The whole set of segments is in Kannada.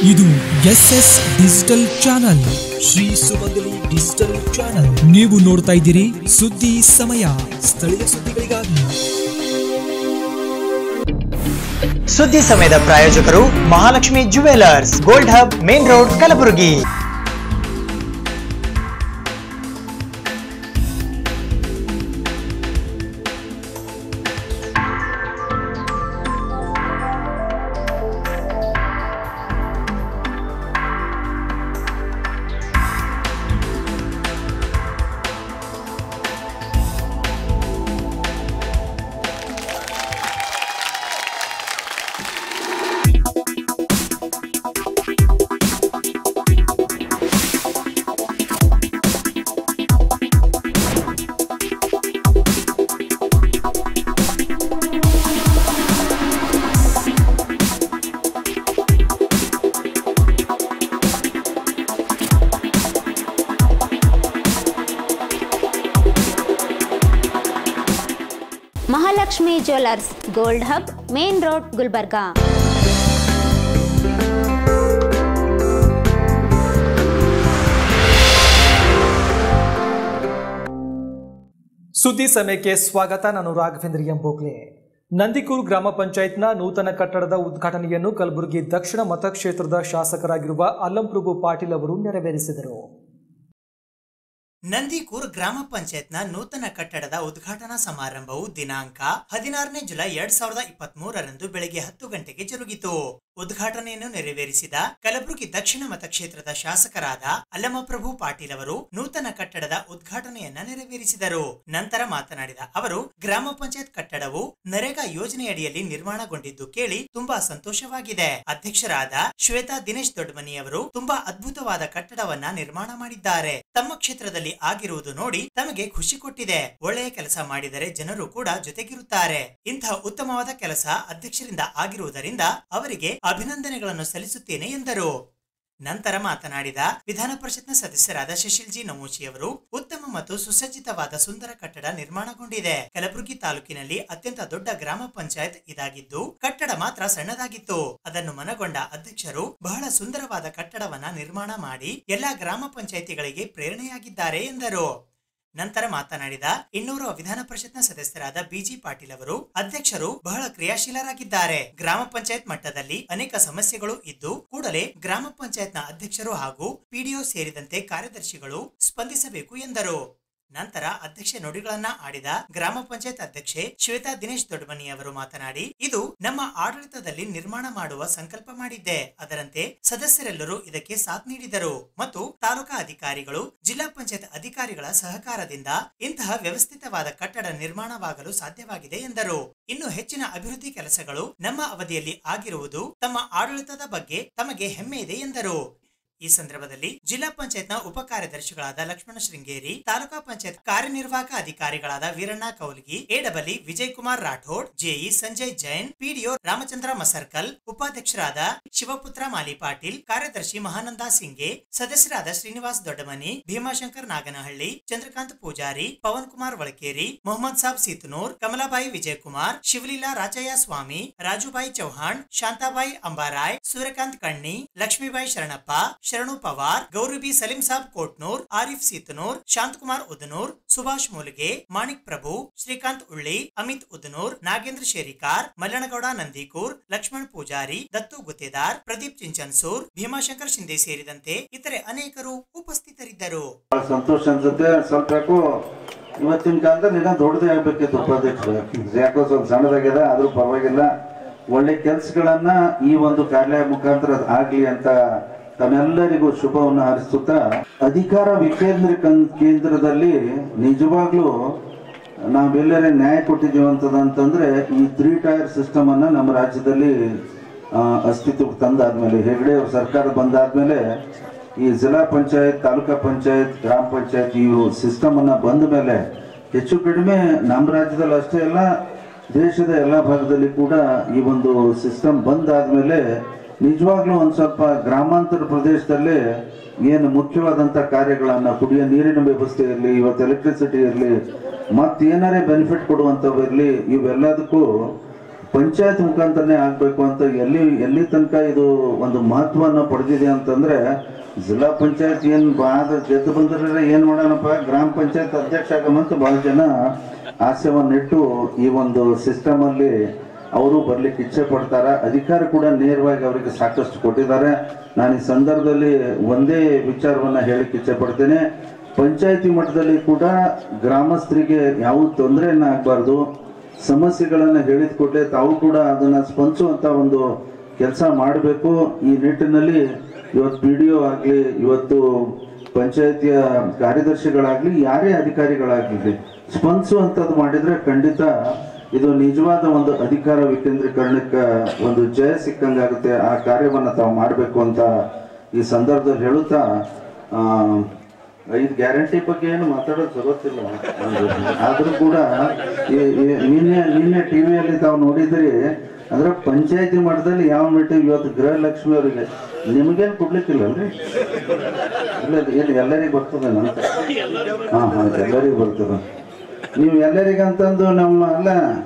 ಇದು S S digital channel Shri Sumangali digital channel ನೀವು ನೋಡ್ತಾ ಇದ್ದೀರಿ ಸುದ್ದಿ ಸಮಯ ಸ್ಥಳೀಯ ಸುದ್ದಿಗಳಿಗಾಗಿ ಸುದ್ದಿ ಸಮಯದ ಪ್ರಾಯೋಜಕರು Mahalakshmi jewellers gold hub main road Kalaburagi Mahalakshmi jewellers gold hub main road Gulbarga ಸುದ್ದಿ ಸಮಯಕ್ಕೆ ಸ್ವಾಗತ ನಾನು ರಾಘವೇಂದ್ರ ಎಂ ಬೋಗ್ಲೆ ನಂದಿಕೂರು ಗ್ರಾಮ ಪಂಚಾಯತ್ನ ನೂತನ ಕಟ್ಟಡದ ಉದ್ಘಾಟನೆಯನ್ನು ಕಲಬುರಗಿ ದಕ್ಷಿಣ ಮತಕ್ಷೇತ್ರದ ಶಾಸಕರಾಗಿರುವ ಅಲ್ಲಂಪ್ರಭು ಪಾಟೀಲ್ ಅವರು ನೆರವೇರಿಸಿದರು ನಂದಿಕೂರ್ ಗ್ರಾಮ ಪಂಚಾಯತ್ನ ನೂತನ ಕಟ್ಟಡದ ಉದ್ಘಾಟನಾ ಸಮಾರಂಭವು ದಿನಾಂಕ ಹದಿನಾರನೇ ಜುಲೈ ಎರಡ್ ಸಾವಿರದ ಇಪ್ಪತ್ತ್ ಮೂರರಂದು ಬೆಳಗ್ಗೆ ಹತ್ತು ಗಂಟೆಗೆ ಜರುಗಿತು ಉದ್ಘಾಟನೆಯನ್ನು ನೆರವೇರಿಸಿದ ಕಲಬುರಗಿ ದಕ್ಷಿಣ ಮತಕ್ಷೇತ್ರದ ಶಾಸಕರಾದ ಅಲ್ಲಮಪ್ರಭು ಪಾಟೀಲ್ ಅವರು ನೂತನ ಕಟ್ಟಡದ ಉದ್ಘಾಟನೆಯನ್ನ ನೆರವೇರಿಸಿದರು ನಂತರ ಮಾತನಾಡಿದ ಅವರು ಗ್ರಾಮ ಪಂಚಾಯತ್ ಕಟ್ಟಡವು ನರೇಗಾ ಯೋಜನೆಯಡಿಯಲ್ಲಿ ನಿರ್ಮಾಣಗೊಂಡಿದ್ದು ಕೇಳಿ ತುಂಬಾ ಸಂತೋಷವಾಗಿದೆ ಅಧ್ಯಕ್ಷರಾದ ಶ್ವೇತಾ ದಿನೇಶ್ ದೊಡ್ಡಮನಿ ಅವರು ತುಂಬಾ ಅದ್ಭುತವಾದ ಕಟ್ಟಡವನ್ನ ನಿರ್ಮಾಣ ಮಾಡಿದ್ದಾರೆ ತಮ್ಮ ಕ್ಷೇತ್ರದಲ್ಲಿ ಆಗಿರುವುದು ನೋಡಿ ತಮಗೆ ಖುಷಿ ಕೊಟ್ಟಿದೆ ಒಳ್ಳೆಯ ಕೆಲಸ ಮಾಡಿದರೆ ಜನರು ಕೂಡ ಜೊತೆಗಿರುತ್ತಾರೆ ಇಂತಹ ಉತ್ತಮವಾದ ಕೆಲಸ ಅಧ್ಯಕ್ಷರಿಂದ ಆಗಿರುವುದರಿಂದ ಅವರಿಗೆ ಅಭಿನಂದನೆಗಳನ್ನು ಸಲ್ಲಿಸುತ್ತೇನೆ ಎಂದರು ನಂತರ ಮಾತನಾಡಿದ ವಿಧಾನ ಪರಿಷತ್ನ ಸದಸ್ಯರಾದ ಶಶಿಲ್ಜಿ ನಮೂಚಿ ಅವರು ಉತ್ತಮ ಮತ್ತು ಸುಸಜ್ಜಿತವಾದ ಸುಂದರ ಕಟ್ಟಡ ನಿರ್ಮಾಣಗೊಂಡಿದೆ ಕಲಬುರಗಿ ತಾಲೂಕಿನಲ್ಲಿ ಅತ್ಯಂತ ದೊಡ್ಡ ಗ್ರಾಮ ಪಂಚಾಯತ್ ಇದಾಗಿದ್ದು ಕಟ್ಟಡ ಮಾತ್ರ ಸಣ್ಣದಾಗಿತ್ತು ಅದನ್ನು ಮನಗೊಂಡ ಅಧ್ಯಕ್ಷರು ಬಹಳ ಸುಂದರವಾದ ಕಟ್ಟಡವನ್ನ ನಿರ್ಮಾಣ ಮಾಡಿ ಎಲ್ಲಾ ಗ್ರಾಮ ಪಂಚಾಯಿತಿಗಳಿಗೆ ಪ್ರೇರಣೆಯಾಗಿದ್ದಾರೆ ಎಂದರು ನಂತರ ಮಾತನಾಡಿದ ಇನ್ನೂರು ವಿಧಾನ ಪರಿಷತ್ನ ಸದಸ್ಯರಾದ ಬಿಜಿ ಪಾಟೀಲ್ ಅವರು ಅಧ್ಯಕ್ಷರು ಬಹಳ ಕ್ರಿಯಾಶೀಲರಾಗಿದ್ದಾರೆ ಗ್ರಾಮ ಪಂಚಾಯತ್ ಮಟ್ಟದಲ್ಲಿ ಅನೇಕ ಸಮಸ್ಯೆಗಳು ಇದ್ದು ಕೂಡಲೇ ಗ್ರಾಮ ಪಂಚಾಯತ್ನ ಅಧ್ಯಕ್ಷರು ಹಾಗೂ ಪಿಡಿಒ ಸೇರಿದಂತೆ ಕಾರ್ಯದರ್ಶಿಗಳು ಸ್ಪಂದಿಸಬೇಕು ಎಂದರು ನಂತರ ಅಧ್ಯಕ್ಷೆ ನುಡಿಗಳನ್ನ ಆಡಿದ ಗ್ರಾಮ ಪಂಚಾಯತ್ ಅಧ್ಯಕ್ಷೆ ಶ್ವೇತಾ ದಿನೇಶ್ ದೊಡ್ಡಮನಿ ಅವರು ಮಾತನಾಡಿ ಇದು ನಮ್ಮ ಆಡಳಿತದಲ್ಲಿ ನಿರ್ಮಾಣ ಮಾಡುವ ಸಂಕಲ್ಪ ಮಾಡಿದ್ದೆ ಅದರಂತೆ ಸದಸ್ಯರೆಲ್ಲರೂ ಇದಕ್ಕೆ ಸಾಥ್ ನೀಡಿದರು ಮತ್ತು ತಾಲೂಕಾ ಅಧಿಕಾರಿಗಳು ಜಿಲ್ಲಾ ಪಂಚಾಯತ್ ಅಧಿಕಾರಿಗಳ ಸಹಕಾರದಿಂದ ಇಂತಹ ವ್ಯವಸ್ಥಿತವಾದ ಕಟ್ಟಡ ನಿರ್ಮಾಣವಾಗಲು ಸಾಧ್ಯವಾಗಿದೆ ಎಂದರು ಇನ್ನು ಹೆಚ್ಚಿನ ಅಭಿವೃದ್ಧಿ ಕೆಲಸಗಳು ನಮ್ಮ ಅವಧಿಯಲ್ಲಿ ಆಗಿರುವುದು ತಮ್ಮ ಆಡಳಿತದ ಬಗ್ಗೆ ತಮಗೆ ಹೆಮ್ಮೆ ಇದೆ ಎಂದರು ಈ ಸಂದರ್ಭದಲ್ಲಿ ಜಿಲ್ಲಾ ಪಂಚಾಯತ್ನ ಉಪ ಕಾರ್ಯದರ್ಶಿಗಳಾದ ಲಕ್ಷ್ಮಣ ಶೃಂಗೇರಿ ತಾಲೂಕಾ ಪಂಚಾಯತ್ ಕಾರ್ಯನಿರ್ವಾಹಕ ಅಧಿಕಾರಿಗಳಾದ ವೀರಣ್ಣ ಕೌಲ್ಗಿ ಎಡಬಲಿ ವಿಜಯ್ ಕುಮಾರ್ ರಾಠೋಡ್ ಜೆಇ ಸಂಜಯ್ ಜೈನ್ ಪಿಡಿಒ ರಾಮಚಂದ್ರ ಮಸರ್ಕಲ್ ಉಪಾಧ್ಯಕ್ಷರಾದ ಶಿವಪುತ್ರ ಮಾಲಿ ಪಾಟೀಲ್ ಕಾರ್ಯದರ್ಶಿ ಮಹಾನಂದ ಸಿಂಗೆ ಸದಸ್ಯರಾದ ಶ್ರೀನಿವಾಸ್ ದೊಡ್ಡಮನಿ ಭೀಮಾಶಂಕರ್ ನಾಗನಹಳ್ಳಿ ಚಂದ್ರಕಾಂತ್ ಪೂಜಾರಿ ಪವನ್ ಕುಮಾರ್ ಒಳಕೇರಿ ಮೊಹಮ್ಮದ್ ಸಾಬ್ ಸೀತನೂರ್ ಕಮಲಾಬಾಯಿ ವಿಜಯಕುಮಾರ್ ಶಿವಲೀಲಾ ರಾಜಯ್ಯ ಸ್ವಾಮಿ ರಾಜುಬಾಯಿ ಚೌಹಾಣ್ ಶಾಂತಾಬಾಯಿ ಅಂಬಾರಾಯ್ ಸೂರ್ಯಕಾಂತ್ ಕಣ್ಣಿ ಲಕ್ಷ್ಮೀಬಾಯಿ ಶರಣಪ್ಪ ಶರಣು ಪವಾರ್ ಗೌರಿಬಿ ಸಲೀಂ ಸಾಬ್ ಕೋಟ್ನೂರ್ ಆರಿಫ್ ಸೀತನೂರ್ ಶಾಂತಕುಮಾರ್ ಉದನೂರ್ ಸುಭಾಷ್ ಮೂಲಿಗೆ ಮಾಣಿಕ್ ಪ್ರಭು ಶ್ರೀಕಾಂತ್ ಉಳ್ಳಿ ಅಮಿತ್ ಉದನೂರ್ ನಾಗೇಂದ್ರ ಶೇರಿಕಾರ್ ಮಲ್ಲನಗೌಡ ನಂದಿಕೂರ್ ಲಕ್ಷ್ಮಣ್ ಪೂಜಾರಿ ದತ್ತು ಗುತ್ತೇದಾರ್ ಪ್ರದೀಪ್ ಚಿಂಚನ್ಸೂರ್ ಭೀಮಾಶಂಕರ್ ಶಿಂದೆ ಸೇರಿದಂತೆ ಇತರೆ ಅನೇಕರು ಉಪಸ್ಥಿತರಿದ್ದರು ಬಹಳ ಸಂತೋಷ ಅನ್ಸುತ್ತೆ ಸ್ವಲ್ಪ ಯಾಕೋ ಇವತ್ತಿನ ಕಾಲದಲ್ಲಿ ಏನೋ ದೊಡ್ಡದೇ ಆಗ್ಬೇಕಿತ್ತು ಉಪಾಧ್ಯಕ್ಷರು ಯಾಕೋ ಸ್ವಲ್ಪ ಸಣ್ಣದಾಗ್ಯದ ಆದ್ರೂ ಪರವಾಗಿಲ್ಲ ಒಳ್ಳೆ ಕೆಲ್ಸಗಳನ್ನ ಈ ಒಂದು ಕಾರ್ಯಾಲಯ ಮುಖಾಂತರ ಆಗ್ಲಿ ಅಂತ ತಮ್ಮೆಲ್ಲರಿಗೂ ಶುಭವನ್ನು ಹಾರೈಸುತ್ತಾ ಅಧಿಕಾರ ವಿಕೇಂದ್ರೀಕ ಕೇಂದ್ರದಲ್ಲಿ ನಿಜವಾಗ್ಲೂ ನಾವೆಲ್ಲರೇ ನ್ಯಾಯ ಕೊಟ್ಟಿದ್ದೀವಿ ಅಂತಂದ್ರೆ ಈ ತ್ರೀ ಟೈರ್ ಸಿಸ್ಟಮ್ ಅನ್ನ ನಮ್ಮ ರಾಜ್ಯದಲ್ಲಿ ಆ, ಅಸ್ತಿತ್ವಕ್ಕೆ ತಂದಾದ್ಮೇಲೆ ಹೆಗಡೆ ಅವ್ರ ಸರ್ಕಾರ ಬಂದಾದ್ಮೇಲೆ ಈ ಜಿಲ್ಲಾ ಪಂಚಾಯತ್ ತಾಲೂಕಾ ಪಂಚಾಯತ್ ಗ್ರಾಮ ಪಂಚಾಯತ್ ಈ ಸಿಸ್ಟಮ್ ಅನ್ನ ಬಂದ ಮೇಲೆ ಹೆಚ್ಚು ಕಡಿಮೆ ನಮ್ಮ ರಾಜ್ಯದಲ್ಲಿ ಅಷ್ಟೇ ಅಲ್ಲ ದೇಶದ ಎಲ್ಲ ಭಾಗದಲ್ಲಿ ಕೂಡ ಈ ಒಂದು ಸಿಸ್ಟಮ್ ಬಂದಾದ್ಮೇಲೆ ನಿಜವಾಗ್ಲೂ ಒಂದ್ ಸ್ವಲ್ಪ ಗ್ರಾಮಾಂತರ ಪ್ರದೇಶದಲ್ಲಿ ಏನು ಮುಖ್ಯವಾದಂತ ಕಾರ್ಯಗಳನ್ನ ಕುಡಿಯೋ ನೀರಿನ ವ್ಯವಸ್ಥೆ ಇರಲಿ ಇವತ್ತು ಎಲೆಕ್ಟ್ರಿಸಿಟಿ ಇರಲಿ ಮತ್ತೇನಾರೇ ಬೆನಿಫಿಟ್ ಕೊಡುವಂಥವು ಇರಲಿ ಇವೆಲ್ಲದಕ್ಕೂ ಪಂಚಾಯತ್ ಮುಖಾಂತರನೇ ಆಗ್ಬೇಕು ಅಂತ ಎಲ್ಲಿ ಎಲ್ಲಿ ತನಕ ಇದು ಒಂದು ಮಹತ್ವನ ಪಡೆದಿದೆ ಅಂತಂದ್ರೆ ಜಿಲ್ಲಾ ಪಂಚಾಯತ್ ಏನ್ ಬಾದ ಗೆದ್ದು ಬಂದ್ರೆ ಏನ್ ಮಾಡೋಣಪ್ಪ ಗ್ರಾಮ ಪಂಚಾಯತ್ ಅಧ್ಯಕ್ಷ ಆಗಮಂತ ಬಹಳ ಜನ ಆಸೆವನ್ನಿಟ್ಟು ಈ ಒಂದು ಸಿಸ್ಟಮ್ ಅಲ್ಲಿ ಅವರು ಬರ್ಲಿಕ್ಕೆ ಇಚ್ಛೆ ಪಡ್ತಾರ ಅಧಿಕಾರ ಕೂಡ ನೇರವಾಗಿ ಅವರಿಗೆ ಸಾಕಷ್ಟು ಕೊಟ್ಟಿದ್ದಾರೆ ನಾನು ಈ ಸಂದರ್ಭದಲ್ಲಿ ಒಂದೇ ವಿಚಾರವನ್ನ ಹೇಳಿಕ್ಕೆ ಇಚ್ಛೆ ಪಡ್ತೇನೆ ಪಂಚಾಯತಿ ಮಟ್ಟದಲ್ಲಿ ಕೂಡ ಗ್ರಾಮಸ್ಥರಿಗೆ ಯಾವ ತೊಂದರೆಯನ್ನ ಆಗಬಾರ್ದು ಸಮಸ್ಯೆಗಳನ್ನ ಹೇಳಿದ ಕೂಡಲೇ ತಾವು ಕೂಡ ಅದನ್ನ ಸ್ಪಂದಿಸುವಂತ ಒಂದು ಕೆಲಸ ಮಾಡಬೇಕು ಈ ನಿಟ್ಟಿನಲ್ಲಿ ಇವತ್ತು ಪಿ ಡಿ ಒ ಆಗಲಿ ಇವತ್ತು ಪಂಚಾಯತಿಯ ಕಾರ್ಯದರ್ಶಿಗಳಾಗ್ಲಿ ಯಾರೇ ಅಧಿಕಾರಿಗಳಾಗಲಿ ಸ್ಪಂದಿಸುವಂಥದ್ದು ಮಾಡಿದ್ರೆ ಖಂಡಿತ ಇದು ನಿಜವಾದ ಒಂದು ಅಧಿಕಾರ ವಿಕೇಂದ್ರೀಕರಣಕ್ಕೆ ಒಂದು ಜಯ ಸಿಕ್ಕಂಗಾಗುತ್ತೆ ಆ ಕಾರ್ಯವನ್ನ ತಾವು ಮಾಡಬೇಕು ಅಂತ ಈ ಸಂದರ್ಭದಲ್ಲಿ ಹೇಳುತ್ತಾ ಆ, ಐದು ಗ್ಯಾರಂಟಿ ಬಗ್ಗೆ ಏನು ಮಾತಾಡೋದು ಗೊತ್ತಿಲ್ಲ ಆದ್ರೂ ಕೂಡ ಈ- ಈ ನಿನ್ನೆ ನಿನ್ನೆ ಟಿವಿಯಲ್ಲಿ ತಾವು ನೋಡಿದ್ರಿ ಅಂದ್ರೆ ಪಂಚಾಯತಿ ಮಟ್ಟದಲ್ಲಿ ಯಾವ ಮೀಟಿಂಗ್ ಇವತ್ತು ಗೃಹಲಕ್ಷ್ಮಿ ಅವರಿಗೆ ನಿಮಗೇನು ಕೊಡ್ಲಿಕ್ಕಿಲ್ಲ ಅಲ್ರಿ ಇಲ್ಲ ಏನು ಎಲ್ಲರಿಗೂ ಬರ್ತದೆ ನಂತ ಹಾ ಹಾ ಎಲ್ಲರಿಗೂ ಬರ್ತದೆ ನೀವು ಎಲ್ಲರಿಗಂತಂದು ನಮ್ಮ ಅಲ್ಲ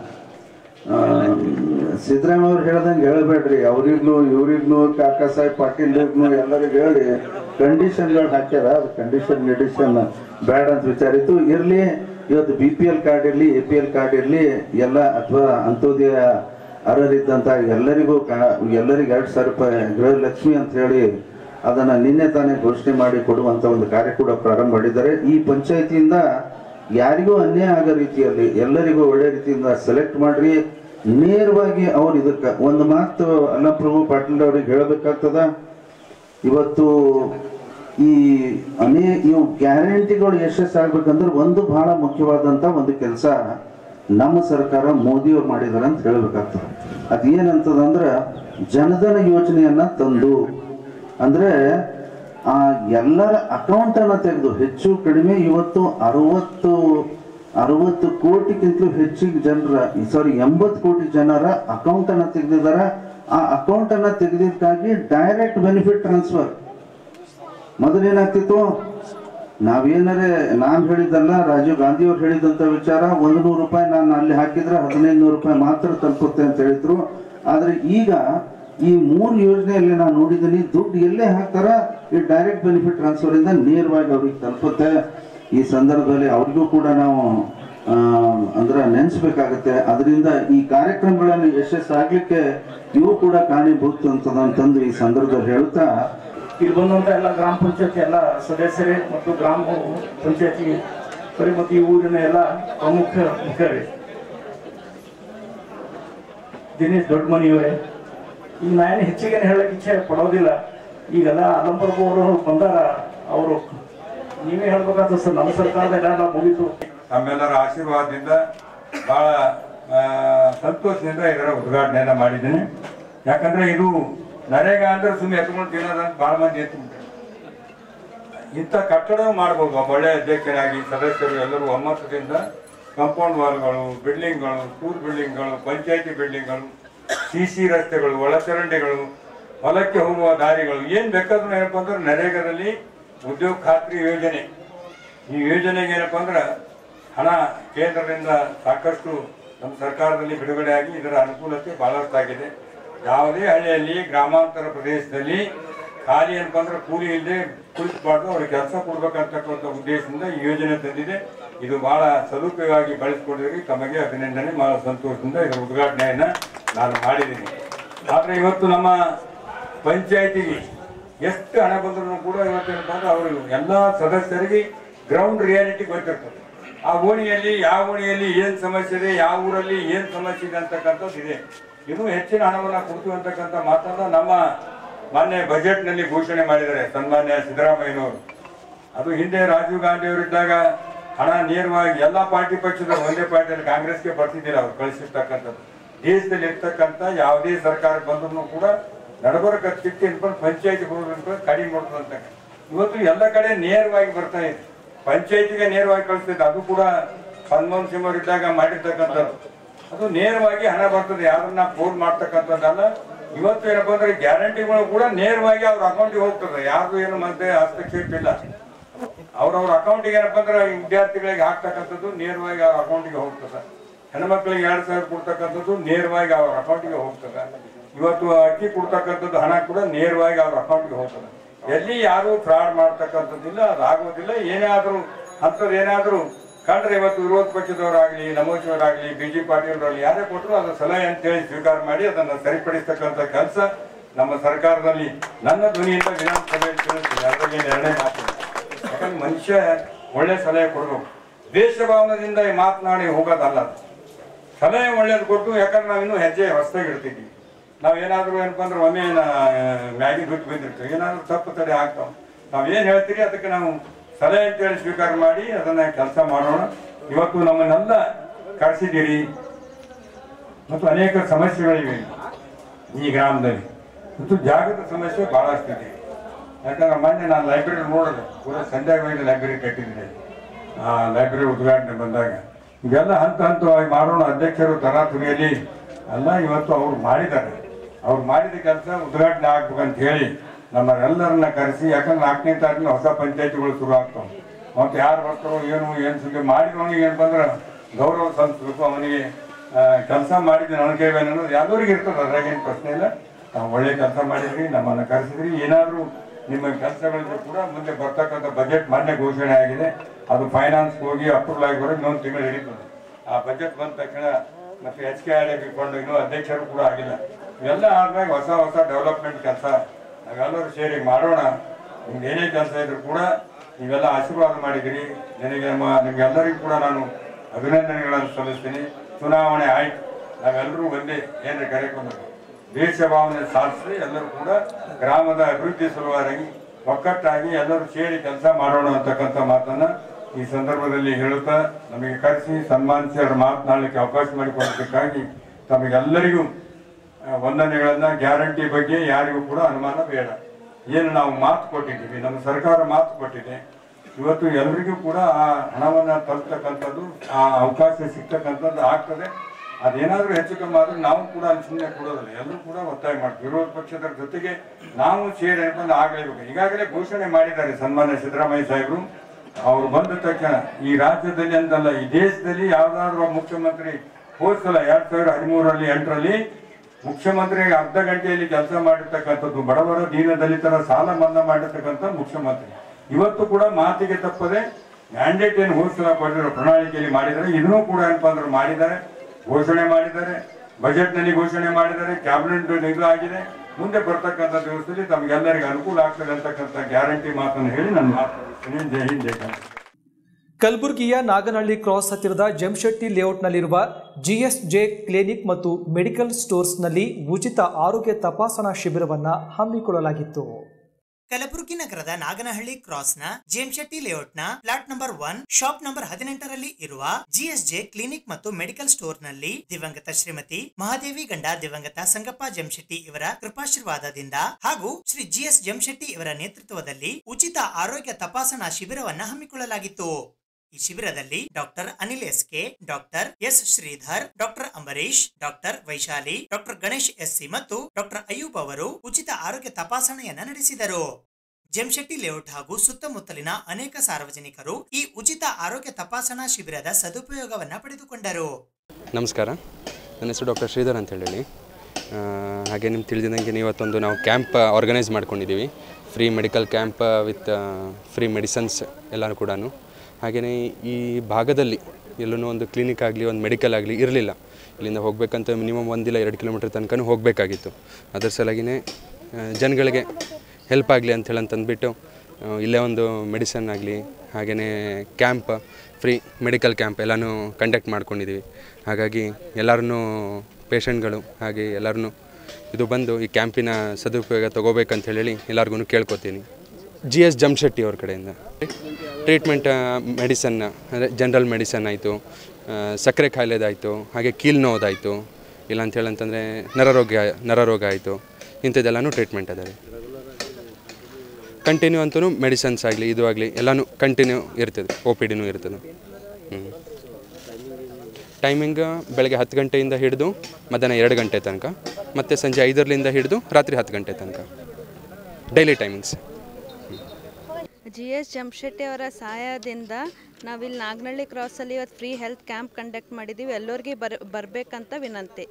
ಆ, ಸಿದ್ದರಾಮಯ್ಯ ಅವ್ರು ಹೇಳ್ದಂಗೆ ಹೇಳ್ಬೇಡ್ರಿ ಅವ್ರಿಗ್ನು ಇವ್ರಿಗ್ನು ಕಾಕಾ ಸಾಹೇಬ್ ಪಾಟೀಲ್ರಿಗ್ನು ಎಲ್ಲರಿಗೂ ಹೇಳಿ ಕಂಡೀಷನ್ಗಳು ಹಾಕ್ಯಾರ ಅದು ಕಂಡೀಷನ್ ಗಿಡೀಷನ್ ಬೇಡ ಅಂತ ವಿಚಾರ ಇತ್ತು ಇರ್ಲಿ ಇವತ್ತು ಬಿ ಪಿ ಎಲ್ ಕಾರ್ಡ್ ಇರ್ಲಿ ಎ ಪಿ ಎಲ್ ಕಾರ್ಡ್ ಇರ್ಲಿ ಎಲ್ಲ ಅಥವಾ ಅಂತ್ಯೋದಯ ಅರ್ಹರಿದ್ದಂತ ಎಲ್ಲರಿಗೂ ಕಾ- ಎಲ್ಲರಿಗೂ ಎರಡು ಸಾವಿರ ರೂಪಾಯಿ ಗೃಹಲಕ್ಷ್ಮಿ ಅಂತ ಹೇಳಿ ಅದನ್ನ ನಿನ್ನೆ ತಾನೇ ಘೋಷಣೆ ಮಾಡಿ ಕೊಡುವಂತ ಒಂದು ಕಾರ್ಯ ಕೂಡ ಪ್ರಾರಂಭ ಮಾಡಿದ್ದಾರೆ ಈ ಪಂಚಾಯತಿಯಿಂದ ಯಾರಿಗೂ ಅನ್ಯಾಯ ಆಗೋ ರೀತಿಯಲ್ಲಿ ಎಲ್ಲರಿಗೂ ಒಳ್ಳೆ ರೀತಿಯಿಂದ ಸೆಲೆಕ್ಟ್ ಮಾಡ್ರಿ ನೇರವಾಗಿ ಅವ್ರು ಇದಕ್ಕೆ ಒಂದು ಮಾತು ಅಲ್ಲಪ್ರಭು ಪಾಟೀಲ್ ಅವ್ರಿಗೆ ಹೇಳಬೇಕಾಗ್ತದ ಇವತ್ತು ಈ ಅನೇ ಇವು ಗ್ಯಾರಂಟಿಗಳು ಯಶಸ್ಸಾಗ್ಬೇಕಂದ್ರೆ ಒಂದು ಬಹಳ ಮುಖ್ಯವಾದಂತ ಒಂದು ಕೆಲಸ ನಮ್ಮ ಸರ್ಕಾರ ಮೋದಿಯವ್ರು ಮಾಡಿದಾರೆ ಅಂತ ಹೇಳ್ಬೇಕಾಗ್ತದೆ ಅದೇನಂತದಂದ್ರ ಜನಧನ ಯೋಜನೆಯನ್ನ ತಂದು ಅಂದ್ರೆ ಆ ಎಲ್ಲರ ಅಕೌಂಟ್ ಅನ್ನ ತೆಗೆದು ಹೆಚ್ಚು ಕಡಿಮೆ ಇವತ್ತು ಅರವತ್ತು ಅರವತ್ತು ಕೋಟಿಗಿಂತಲೂ ಹೆಚ್ಚಿಗೆ ಜನರ ಸಾರಿ ಎಂಬತ್ತು ಕೋಟಿ ಜನರ ಅಕೌಂಟ್ ಅನ್ನ ತೆಗೆದಿದ್ದಾರೆ ಆ ಅಕೌಂಟ್ ಅನ್ನ ತೆಗೆದಿದ್ದಕ್ಕಾಗಿ ಡೈರೆಕ್ಟ್ ಬೆನಿಫಿಟ್ ಟ್ರಾನ್ಸ್ಫರ್ ಮೊದಲೇನಾಗ್ತಿತ್ತು ನಾವೇನಾರೆ ನಾನ್ ಹೇಳಿದ್ದಲ್ಲ ರಾಜೀವ್ ಗಾಂಧಿ ಅವ್ರು ಹೇಳಿದಂತ ವಿಚಾರ ಒಂದು ನೂರು ರೂಪಾಯಿ ನಾನು ಅಲ್ಲಿ ಹಾಕಿದ್ರೆ ಹದಿನೈದು ನೂರು ರೂಪಾಯಿ ಮಾತ್ರ ತಲುಪುತ್ತೆ ಅಂತ ಹೇಳಿದ್ರು ಆದ್ರೆ ಈಗ ಈ ಮೂರು ಯೋಜನೆಯಲ್ಲಿ ನಾನು ನೋಡಿದ್ದೀನಿ ದುಡ್ಡು ಎಲ್ಲೇ ಹಾಕ್ತಾರ ಈ ಡೈರೆಕ್ಟ್ ಬೆನಿಫಿಟ್ ಟ್ರಾನ್ಸ್ಫರ್ ಇಂದ ನೇರವಾಗಿ ಅವ್ರಿಗೆ ತಲುಪುತ್ತೆ ಈ ಸಂದರ್ಭದಲ್ಲಿ ಅವ್ರಿಗೂ ಕೂಡ ನಾವು ಆ, ಅಂದ್ರೆ ನೆನೆಸ್ಬೇಕಾಗತ್ತೆ ಅದರಿಂದ ಈ ಕಾರ್ಯಕ್ರಮಗಳನ್ನು ಯಶಸ್ಸಾಗ್ಲಿಕ್ಕೆ ಇವು ಕೂಡ ಕಾರಣೀಭೂತ ಅಂತಂದು ಈ ಸಂದರ್ಭದಲ್ಲಿ ಹೇಳುತ್ತಾ ಇಲ್ಲಿ ಬಂದಂತ ಎಲ್ಲ ಗ್ರಾಮ ಪಂಚಾಯತಿ ಎಲ್ಲ ಸದಸ್ಯರೇ ಮತ್ತು ಗ್ರಾಮ ಪಂಚಾಯತಿ ಬರೀ ಮತ್ತು ಈ ಊರಿನ ಎಲ್ಲ ಪ್ರಮುಖ ಮುಖರೇ ದಿನೇಶ್ ದೊಡ್ಡಮನಿಯವರೇ ಈಗ ನಾನು ಹೆಚ್ಚಿಗೆ ಹೇಳಕ್ ಇಚ್ಛೆ ಪಡೋದಿಲ್ಲ ಈಗೆಲ್ಲ ಅಲಂಪ್ರಭು ಅವರು ಬಂದಾರ ಅವರು ನೀವೇ ಹೇಳ್ಬೇಕಾಗ್ತದೆ ಸರ್ ನಮ್ಮ ಸರ್ಕಾರದಾಗ ಎಲ್ಲ ಮುಗೀತು ತಮ್ಮೆಲ್ಲರ ಆಶೀರ್ವಾದದಿಂದ ಬಹಳ ಆ, ಸಂತೋಷದಿಂದ ಇದರ ಉದ್ಘಾಟನೆಯನ್ನ ಮಾಡಿದ್ದೇನೆ ಯಾಕಂದ್ರೆ ಇದು ನರೇಗಾ ಅಂದ್ರೆ ಸುಮ್ಮನೆ ಎತ್ಕೊಂಡು ತಿನ್ನೋದಂತ ಬಹಳ ಮಂದಿ ಎತ್ಬಿಟ್ರು ಇಂಥ ಕಟ್ಟಡ ಮಾಡ್ಬೋದು ಒಬ್ಬ ಒಳ್ಳೆ ಅಧ್ಯಕ್ಷರಾಗಿ ಸದಸ್ಯರು ಎಲ್ಲರೂ ಒಮ್ಮತದಿಂದ ಕಾಂಪೌಂಡ್ ವಾಲ್ಗಳು ಬಿಲ್ಡಿಂಗ್ಗಳು ಸ್ಕೂಲ್ ಬಿಲ್ಡಿಂಗ್ಗಳು ಪಂಚಾಯತಿ ಬಿಲ್ಡಿಂಗ್ಗಳು ಸಿ ಸಿ ರಸ್ತೆಗಳು ಒಳಚರಂಡಿಗಳು ಹೊಲಕ್ಕೆ ಹೋಗುವ ದಾರಿಗಳು ಏನ್ ಬೇಕಾದ್ರೂ ಏನಪ್ಪ ಅಂದ್ರೆ ನರೇಗಾದಲ್ಲಿ ಉದ್ಯೋಗ ಖಾತ್ರಿ ಯೋಜನೆ ಈ ಯೋಜನೆಗೆ ಏನಪ್ಪ ಅಂದ್ರೆ ಹಣ ಕೇಂದ್ರದಿಂದ ಸಾಕಷ್ಟು ನಮ್ಮ ಸರ್ಕಾರದಲ್ಲಿ ಬಿಡುಗಡೆ ಆಗಿ ಇದರ ಅನುಕೂಲತೆ ಬಹಳಷ್ಟಾಗಿದೆ ಯಾವುದೇ ಹಳ್ಳಿಯಲ್ಲಿ ಗ್ರಾಮಾಂತರ ಪ್ರದೇಶದಲ್ಲಿ ಖಾಲಿ ಏನಪ್ಪ ಅಂದ್ರೆ ಕೂಲಿ ಇಲ್ಲದೆ ಕುಳಿತಬಾರ್ದು ಅವ್ರಿಗೆ ಕೆಲಸ ಕೊಡ್ಬೇಕಂತಕ್ಕಂಥ ಉದ್ದೇಶದಿಂದ ಈ ಯೋಜನೆ ತಂದಿದೆ ಇದು ಬಹಳ ಸದುಪಯೋಗವಾಗಿ ಬಳಸಿಕೊಂಡಿರಿ ತಮಗೆ ಅಭಿನಂದನೆ ಬಹಳ ಸಂತೋಷದಿಂದ ಇದರ ಉದ್ಘಾಟನೆಯನ್ನ ನಾನು ಮಾಡಿದ್ದೀನಿ ಆದ್ರೆ ಇವತ್ತು ನಮ್ಮ ಪಂಚಾಯತಿಗೆ ಎಷ್ಟು ಹಣ ಬಂದ್ರು ಕೂಡ ಇವತ್ತೇನಪ್ಪ ಅಂದ್ರೆ ಅವರು ಎಲ್ಲಾ ಸದಸ್ಯರಿಗೆ ಗ್ರೌಂಡ್ ರಿಯಾಲಿಟಿ ಗೊತ್ತಿರ್ತದೆ ಆ ಓಣಿಯಲ್ಲಿ ಯಾವ ಓಣಿಯಲ್ಲಿ ಏನ್ ಸಮಸ್ಯೆ ಇದೆ ಯಾವ ಊರಲ್ಲಿ ಏನ್ ಸಮಸ್ಯೆ ಇದೆ ಅಂತಕ್ಕಂಥದ್ದು ಇದೆ ಇನ್ನೂ ಹೆಚ್ಚಿನ ಹಣವನ್ನ ಕೊಡ್ತೀವಿ ಅಂತಕ್ಕಂಥ ಮಾತನ್ನ ನಮ್ಮ ಮಾನ್ಯ ಬಜೆಟ್ ನಲ್ಲಿ ಘೋಷಣೆ ಮಾಡಿದ್ದಾರೆ ಸನ್ಮಾನ್ಯ ಸಿದ್ದರಾಮಯ್ಯನವರು ಅದು ಹಿಂದೆ ರಾಜೀವ್ ಗಾಂಧಿ ಅವರಿದ್ದಾಗ ಹಣ ನೇರವಾಗಿ ಎಲ್ಲಾ ಪಾರ್ಟಿ ಪಕ್ಷದ ಒಂದೇ ಪಾರ್ಟಿಯಲ್ಲಿ ಕಾಂಗ್ರೆಸ್ಗೆ ಬರ್ತಿದ್ದಿಲ್ಲ ಅವ್ರು ಕಳಿಸಿರ್ತಕ್ಕಂಥದ್ದು ದೇಶದಲ್ಲಿ ಇರ್ತಕ್ಕಂಥ ಯಾವುದೇ ಸರ್ಕಾರ ಬಂದ್ರು ಕೂಡ ನಡಬರ್ಕ ಚಿಟ್ಟಿ ಅನ್ಕೊಂಡು ಪಂಚಾಯತಿ ಹೋಗ್ಬೇಕು ಕಡಿಮೆ ಮಾಡ್ತದಂತ ಇವತ್ತು ಎಲ್ಲ ಕಡೆ ನೇರವಾಗಿ ಬರ್ತಾ ಇದೆ ಪಂಚಾಯತಿಗೆ ನೇರವಾಗಿ ಕಳಿಸ್ತಿದ್ದೆ ಅದು ಕೂಡ ಮನಮೋಹನ್ ಸಿಂಗ್ ಅವರು ಇದ್ದಾಗ ಮಾಡಿರ್ತಕ್ಕಂಥದ್ದು ಅದು ನೇರವಾಗಿ ಹಣ ಬರ್ತದೆ ಯಾರನ್ನ ಫೋನ್ ಮಾಡ್ತಕ್ಕಂಥದ್ದಲ್ಲ ಇವತ್ತು ಏನಪ್ಪ ಅಂದ್ರೆ ಗ್ಯಾರಂಟಿಗಳು ಕೂಡ ನೇರವಾಗಿ ಅವ್ರ ಅಕೌಂಟಿಗೆ ಹೋಗ್ತದೆ ಯಾರ್ದು ಏನು ಮತ್ತೆ ಹಸ್ತಕ್ಷೇಪ ಇಲ್ಲ ಅವ್ರವ್ರ ಅಕೌಂಟಿಗೆ ಏನಪ್ಪ ಅಂದ್ರೆ ಈ ವಿದ್ಯಾರ್ಥಿಗಳಿಗೆ ಹಾಕ್ತಕ್ಕಂಥದ್ದು ನೇರವಾಗಿ ಅವ್ರ ಅಕೌಂಟಿಗೆ ಹೋಗ್ತದೆ ಹೆಣ್ಮಕ್ಳಿಗೆ ಎರಡು ಸಾವಿರ ಕೊಡ್ತಕ್ಕಂಥದ್ದು ನೇರವಾಗಿ ಅವ್ರ ಅಕೌಂಟಿಗೆ ಹೋಗ್ತದೆ ಇವತ್ತು ಅಕ್ಕಿ ಕೊಡ್ತಕ್ಕಂಥದ್ದು ಹಣ ಕೂಡ ನೇರವಾಗಿ ಅವ್ರ ಅಕೌಂಟ್ಗೆ ಹೋಗ್ತದೆ ಎಲ್ಲಿ ಯಾರು ಫ್ರಾಡ್ ಮಾಡ್ತಕ್ಕಂಥದ್ದಿಲ್ಲ ಅದು ಆಗೋದಿಲ್ಲ ಏನೇ ಆದರೂ ಅಂಥದ್ದು ಏನಾದರೂ ಕಂಡ್ರೆ ಇವತ್ತು ವಿರೋಧ ಪಕ್ಷದವರಾಗಲಿ ನಮೋಜಿಯವರಾಗಲಿ ಬಿ ಜೆ ಪಾರ್ಟಿಯವರಾಗಲಿ ಯಾರೇ ಕೊಟ್ಟರು ಅದು ಸಲಹೆ ಅಂತೇಳಿ ಸ್ವೀಕಾರ ಮಾಡಿ ಅದನ್ನು ಸರಿಪಡಿಸ್ತಕ್ಕಂಥ ಕೆಲಸ ನಮ್ಮ ಸರ್ಕಾರದಲ್ಲಿ ನನ್ನ ಧ್ವನಿಯಿಂದ ವಿಧಾನಸಭೆಯಲ್ಲಿ ತಿಳಿಸ್ತೀನಿ ಅದರಲ್ಲಿ ನಿರ್ಣಯ ಮಾತಿಲ್ಲ ಯಾಕಂದ್ರೆ ಮನುಷ್ಯ ಒಳ್ಳೆ ಸಲಹೆ ಕೊಡಬೇಕು ದೇಶ ಭಾವನದಿಂದ ಈ ಮಾತನಾಡಿ ಹೋಗೋದಲ್ಲ ಅದು. ಸಲಹೆ ಒಳ್ಳೇದು ಕೊಟ್ಟು ಯಾಕಂದ್ರೆ ನಾವು ಇನ್ನೂ ಹೆಜ್ಜೆ ಹೊಸದಾಗಿ ಇಡ್ತಿದ್ವಿ ನಾವು ಏನಾದರೂ ಏನಪ್ಪ ಅಂದ್ರೆ ಒಮ್ಮೆ ನಾ- ಮ್ಯಾಗಿ ಬಿಟ್ಟು ಬಂದಿರ್ತೀವಿ ಏನಾದರೂ ತಪ್ಪು ತಡೆ ಆಗ್ತಾವ ನಾವು ಏನು ಹೇಳ್ತೀರಿ ಅದಕ್ಕೆ ನಾವು ಸಲಹೆ ಅಂತೇಳಿ ಸ್ವೀಕಾರ ಮಾಡಿ ಅದನ್ನ ಕೆಲಸ ಮಾಡೋಣ ಇವತ್ತು ನಮ್ಮನ್ನೆಲ್ಲ ಕರೆಸಿದ್ದೀರಿ ಮತ್ತು ಅನೇಕ ಸಮಸ್ಯೆಗಳಿವೆ ಈ ಗ್ರಾಮದಲ್ಲಿ ಮತ್ತು ಜಾಗದ ಸಮಸ್ಯೆ ಬಹಳಷ್ಟಿದೆ ಯಾಕಂದ್ರೆ ಮೊನ್ನೆ ನಾನು ಲೈಬ್ರರಿ ನೋಡಿದೆ ಪೂರ ಸಂಧ್ಯಾವಾಗಿ ಲೈಬ್ರರಿ ಕಟ್ಟಿದ್ದೀನಿ ಆ ಲೈಬ್ರರಿ ಉದ್ಘಾಟನೆ ಬಂದಾಗ ಇವೆಲ್ಲ ಹಂತ ಹಂತವಾಗಿ ಮಾಡೋಣ ಅಧ್ಯಕ್ಷರು ತರಾತುರಿಯಲ್ಲಿ ಎಲ್ಲ ಇವತ್ತು ಅವ್ರು ಮಾಡಿದ್ದಾರೆ ಅವ್ರು ಮಾಡಿದ ಕೆಲಸ ಉದ್ಘಾಟನೆ ಆಗ್ಬೇಕಂತ ಹೇಳಿ ನಮ್ಮರೆಲ್ಲರನ್ನ ಕರೆಸಿ ಯಾಕಂದ್ರೆ ನಾಲ್ಕನೇ ತಾರೀಕಿನ ಹೊಸ ಪಂಚಾಯತಿಗಳು ಶುರು ಆಗ್ತಾವೆ ಮತ್ತೆ ಯಾರು ಬರ್ತಾರೋ ಏನು ಏನು ಸುದ್ದಿ ಮಾಡಿದವನಿಗೆ ಏನು ಬಂದ್ರೆ ಗೌರವ ಸಲ್ಲಿಸ್ಬೇಕು ಅವನಿಗೆ ಕೆಲಸ ಮಾಡಿದ ನನ್ನ ಕೈವೇನು ಅನ್ನೋದು ಯಾವ್ದವ್ರಿಗೆ ಇರ್ತದೆ ಅದ್ರಾಗೇನು ಪ್ರಶ್ನೆ ಇಲ್ಲ ನಾವು ಒಳ್ಳೆ ಕೆಲಸ ಮಾಡಿದ್ರಿ ನಮ್ಮನ್ನ ಕರೆಸಿದ್ರಿ ಏನಾದರೂ ನಿಮ್ಮ ಕೆಲಸಗಳಿಗೆ ಕೂಡ ಮುಂದೆ ಬರ್ತಕ್ಕಂಥ ಬಜೆಟ್ ಮೊನ್ನೆ ಘೋಷಣೆ ಆಗಿದೆ ಅದು ಫೈನಾನ್ಸ್ ಹೋಗಿ ಅಪ್ರೂವಲ್ ಆಗಿ ಬರೋದು ಇನ್ನೊಂದು ತಿಂಗಳು ಹಿಡಿತದೆ ಆ ಬಜೆಟ್ ಬಂದ ತಕ್ಷಣ ಮತ್ತೆ ಎಚ್ ಕೆ ಆರ್ ಬಿಟ್ಕೊಂಡು ಇನ್ನೂ ಅಧ್ಯಕ್ಷರು ಕೂಡ ಆಗಿಲ್ಲ ಇವೆಲ್ಲ ಆದ್ಮೇಲೆ ಹೊಸ ಹೊಸ ಡೆವಲಪ್ಮೆಂಟ್ ಕೆಲಸ ನಾವೆಲ್ಲರೂ ಸೇರಿ ಮಾಡೋಣ ನಿಮ್ಗೆ ಏನೇ ಕೆಲಸ ಇದ್ರು ಕೂಡ ನೀವೆಲ್ಲ ಆಶೀರ್ವಾದ ಮಾಡಿದಿರಿ ನನಗೆ ಮ- ನಿಮ್ಗೆಲ್ಲರಿಗೂ ಕೂಡ ನಾನು ಅಭಿನಂದನೆಗಳನ್ನು ಸಲ್ಲಿಸ್ತೀನಿ ಚುನಾವಣೆ ಆಯ್ತು ನಾವೆಲ್ಲರೂ ಒಂದೇ ಏನು ಕರೆಕೊಂಡು ದೇಶ ಭಾವನೆ ಸಾಧಿಸಿ ಎಲ್ಲರೂ ಕೂಡ ಗ್ರಾಮದ ಅಭಿವೃದ್ಧಿ ಸಲುವಾಗಿ ಒಕ್ಕಟ್ಟಾಗಿ ಎಲ್ಲರೂ ಸೇರಿ ಕೆಲಸ ಮಾಡೋಣ ಅಂತಕ್ಕಂಥ ಮಾತನ್ನ ಈ ಸಂದರ್ಭದಲ್ಲಿ ಹೇಳುತ್ತಾ ನಮಗೆ ಕರೆಸಿ ಸನ್ಮಾನಿಸಿ ಅವರು ಮಾತನಾಡಲಿಕ್ಕೆ ಅವಕಾಶ ಮಾಡಿಕೊಡೋದಕ್ಕಾಗಿ ತಮಗೆಲ್ಲರಿಗೂ ಆ, ವಂದನೆಗಳನ್ನ ಗ್ಯಾರಂಟಿ ಬಗ್ಗೆ ಯಾರಿಗೂ ಕೂಡ ಅನುಮಾನ ಬೇಡ ಏನು ನಾವು ಮಾತು ಕೊಟ್ಟಿದ್ದೀವಿ ನಮ್ಮ ಸರ್ಕಾರ ಮಾತು ಕೊಟ್ಟಿದೆ ಇವತ್ತು ಎಲ್ರಿಗೂ ಕೂಡ ಆ ಹಣವನ್ನ ತಲುಪ್ತಕ್ಕಂಥದ್ದು ಆ ಅವಕಾಶ ಸಿಗ್ತಕ್ಕಂಥದ್ದು ಆಗ್ತದೆ ಅದೇನಾದ್ರೂ ಹೆಚ್ಚು ಕಮ್ಮಿ ಆದ್ರೆ ನಾವು ಕೂಡ ಅಲ್ಲಿ ಸುಮ್ಮನೆ ಕೊಡೋದಿಲ್ಲ ಎಲ್ಲರೂ ಕೂಡ ಒತ್ತಾಯ ಮಾಡ್ತೀವಿ ವಿರೋಧ ಪಕ್ಷದ ಜೊತೆಗೆ ನಾವು ಸೇರಿ ಬಂದು ಆಗಲೇಬೇಕು ಈಗಾಗಲೇ ಘೋಷಣೆ ಮಾಡಿದ್ದಾರೆ ಸನ್ಮಾನ್ಯ ಸಿದ್ದರಾಮಯ್ಯ ಸಾಹೇಬರು ಅವ್ರು ಬಂದ ತಕ್ಷಣ ಈ ರಾಜ್ಯದಲ್ಲಿ ಅಂತಲ್ಲ ಈ ದೇಶದಲ್ಲಿ ಯಾವ್ದಾದ್ರು ಒಬ್ಬ ಮುಖ್ಯಮಂತ್ರಿ ಹೋದ್ ಸಲ ಎರಡ್ ಸಾವಿರದ ಹದಿಮೂರರಲ್ಲಿ ಎಂಟರಲ್ಲಿ ಮುಖ್ಯಮಂತ್ರಿ ಅರ್ಧ ಗಂಟೆಯಲ್ಲಿ ಕೆಲಸ ಮಾಡಿರ್ತಕ್ಕಂಥದ್ದು ಬಡವರ ದೀನ ದಲಿತರ ಸಾಲ ಮನ್ನಾ ಮಾಡಿರ್ತಕ್ಕಂಥ ಮುಖ್ಯಮಂತ್ರಿ ಇವತ್ತು ಕೂಡ ಮಾತಿಗೆ ತಪ್ಪದೆ ಮ್ಯಾಂಡೇಟ್ ಏನು ಹೋದ್ ಸಲ ಕೊಟ್ಟಿರೋ ಪ್ರಣಾಳಿಕೆಯಲ್ಲಿ ಮಾಡಿದ್ದಾರೆ ಇದನ್ನು ಕೂಡ ಏನಪ್ಪಾ ಅಂದ್ರೆ ಮಾಡಿದ್ದಾರೆ ಘೋಷಣೆ ಮಾಡಿದ್ದಾರೆ ಬಜೆಟ್ ನಲ್ಲಿ ಘೋಷಣೆ ಮಾಡಿದ್ದಾರೆ ಕ್ಯಾಬಿನೆಟ್ ಇದು ಆಗಿದೆ ಮುಂದೆ ಬರ್ತಕ್ಕಂಥ ದಿವಸದಲ್ಲಿ ತಮಗೆಲ್ಲರಿಗೂ ಅನುಕೂಲ ಆಗ್ತದೆ ಅಂತಕ್ಕಂಥ ಗ್ಯಾರಂಟಿ ಮಾತನ್ನು ಹೇಳಿ ನಾನು ಮಾತನಾಡ್ತೀನಿ ಜೈ ಹಿಂದ್ ಜೈ ಕನ್ನಡ ಕಲಬುರಗಿಯ ನಾಗನಹಳ್ಳಿ ಕ್ರಾಸ್ ಹತ್ತಿರದ ಜಮ್ಶೆಟ್ಟಿ ಲೇಔಟ್ನಲ್ಲಿರುವ ಜಿಎಸ್ಜೆ ಕ್ಲಿನಿಕ್ ಮತ್ತು ಮೆಡಿಕಲ್ ಸ್ಟೋರ್ಸ್ನಲ್ಲಿ ಉಚಿತ ಆರೋಗ್ಯ ತಪಾಸಣಾ ಶಿಬಿರವನ್ನು ಹಮ್ಮಿಕೊಳ್ಳಲಾಗಿತ್ತು ಕಲಬುರಗಿ ನಗರದ ನಾಗನಹಳ್ಳಿ ಕ್ರಾಸ್ನ ಜೇಮ್ಶೆಟ್ಟಿ ಲೇಔಟ್ನ flat number one shop number ಹದಿನೆಂಟರಲ್ಲಿ ಇರುವ ಜಿಎಸ್ಜೆ ಕ್ಲಿನಿಕ್ ಮತ್ತು ಮೆಡಿಕಲ್ ಸ್ಟೋರ್ನಲ್ಲಿ ದಿವಂಗತ ಶ್ರೀಮತಿ ಮಹಾದೇವಿ ಗಂಡ ದಿವಂಗತ ಸಂಗಪ್ಪ ಜಮಶೆಟ್ಟಿ ಇವರ ಕೃಪಾಶೀರ್ವಾದದಿಂದ ಹಾಗೂ ಶ್ರೀ ಜಿಎಸ್ ಜಮಶೆಟ್ಟಿ ಇವರ ನೇತೃತ್ವದಲ್ಲಿ ಉಚಿತ ಆರೋಗ್ಯ ತಪಾಸಣಾ ಶಿಬಿರವನ್ನ ಹಮ್ಮಿಕೊಳ್ಳಲಾಗಿತ್ತು ಈ ಶಿಬಿರದಲ್ಲಿ doctor Anil S K doctor S Sridhar doctor Ambareesh doctor Vaishali doctor Ganesh S C ಮತ್ತು ಡಾಕ್ಟರ್ ಅಯೂಬ್ ಅವರು ಉಚಿತ ಆರೋಗ್ಯ ತಪಾಸಣೆಯನ್ನ ನಡೆಸಿದರು ಜಮ್ಶೆಟ್ಟಿ ಲೇಔಟ್ ಹಾಗೂ ಸುತ್ತಮುತ್ತಲಿನ ಅನೇಕ ಸಾರ್ವಜನಿಕರು ಈ ಉಚಿತ ಆರೋಗ್ಯ ತಪಾಸಣಾ ಶಿಬಿರದ ಸದುಪಯೋಗವನ್ನ ಪಡೆದುಕೊಂಡರು ನಮಸ್ಕಾರ ನನ್ನ ಹೆಸರು ಡಾಕ್ಟರ್ ಶ್ರೀಧರ್ ಅಂತ ಹೇಳಿ ಆ, ಹಾಗೆ ನಿಮ್ಗೆ ತಿಳಿದಿದ್ದಂಗೆ ಇವತ್ತೊಂದು ನಾವು ಕ್ಯಾಂಪ್ ಆರ್ಗನೈಸ್ ಮಾಡ್ಕೊಂಡಿದ್ದೀವಿ free medical camp with free medicines ಎಲ್ಲರೂ ಕೂಡ ಹಾಗೆಯೇ ಈ ಭಾಗದಲ್ಲಿ ಎಲ್ಲೂ ಒಂದು ಕ್ಲಿನಿಕ್ ಆಗಲಿ ಒಂದು ಮೆಡಿಕಲ್ ಆಗಲಿ ಇರಲಿಲ್ಲ ಇಲ್ಲಿಂದ ಹೋಗಬೇಕಂತ ಮಿನಿಮಮ್ ಒಂದಿಲ್ಲ ಎರಡು ಕಿಲೋಮೀಟ್ರ್ ತನಕ ಹೋಗಬೇಕಾಗಿತ್ತು ಅದರ ಸಲಗಿನೇ ಆ, ಜನಗಳಿಗೆ ಹೆಲ್ಪ್ ಆಗಲಿ ಅಂತ ಹೇಳಿ ಅಂತಂದ್ಬಿಟ್ಟು ಆ, ಇಲ್ಲೇ ಒಂದು ಮೆಡಿಸನ್ ಆಗಲಿ ಹಾಗೆಯೇ ಕ್ಯಾಂಪ್ ಫ್ರೀ ಮೆಡಿಕಲ್ ಕ್ಯಾಂಪ್ ಎಲ್ಲನೂ ಕಂಡಕ್ಟ್ ಮಾಡ್ಕೊಂಡಿದ್ದೀವಿ ಹಾಗಾಗಿ ಎಲ್ಲರನ್ನೂ ಪೇಷಂಟ್ಗಳು ಹಾಗೆ ಎಲ್ಲರನ್ನೂ ಇದು ಬಂದು ಈ ಕ್ಯಾಂಪಿನ ಸದುಪಯೋಗ ತೊಗೋಬೇಕಂತ ಹೇಳಿ ಎಲ್ಲರಿಗೂ ಕೇಳ್ಕೊತೀನಿ ಜಿ ಎಸ್ ಜಮ್ಶೆಟ್ಟಿ ಅವ್ರ ಕಡೆಯಿಂದ ಟ್ರೀಟ್ಮೆಂಟ್ ಮೆಡಿಸನ್ ಅಂದರೆ ಜನರಲ್ ಮೆಡಿಸನ್ ಆಯಿತು ಸಕ್ಕರೆ ಕಾಯಿಲೆದಾಯಿತು ಹಾಗೆ ಕೀಲು ನೋವುದಾಯಿತು ಇಲ್ಲ ಅಂತ ಹೇಳಂತಂದರೆ ನರರೋಗ ನರರೋಗ ಆಯಿತು ಇಂಥದ್ದೆಲ್ಲನೂ ಟ್ರೀಟ್ಮೆಂಟ್ ಅದಾವೆ ಕಂಟಿನ್ಯೂ ಅಂತೂ ಮೆಡಿಸನ್ಸ್ ಆಗಲಿ ಇದು ಆಗಲಿ ಎಲ್ಲನೂ ಕಂಟಿನ್ಯೂ ಇರ್ತದೆ ಒ ಪಿ ಡಿನೂ ಇರ್ತದೆ ಹ್ಞೂ ಟೈಮಿಂಗ್ ಬೆಳಗ್ಗೆ ಹತ್ತು ಗಂಟೆಯಿಂದ ಹಿಡಿದು ಮಧ್ಯಾಹ್ನ ಎರಡು ಗಂಟೆ ತನಕ ಮತ್ತು ಸಂಜೆ ಐದರಿಂದ ಹಿಡಿದು ರಾತ್ರಿ ಹತ್ತು ಗಂಟೆ ತನಕ daily timings G S Jamshetty ಅವರ ಸಹಾಯದಿಂದ ನಾವಿಲ್ಲಿ ನಾಗನಹಳ್ಳಿ ಕ್ರಾಸಲ್ಲಿ ಇವತ್ತು ಫ್ರೀ ಹೆಲ್ತ್ ಕ್ಯಾಂಪ್ ಕಂಡಕ್ಟ್ ಮಾಡಿದ್ದೀವಿ ಎಲ್ಲರಿಗೆ ಬರ್ ಬರಬೇಕಂತ ವಿನಂತಿ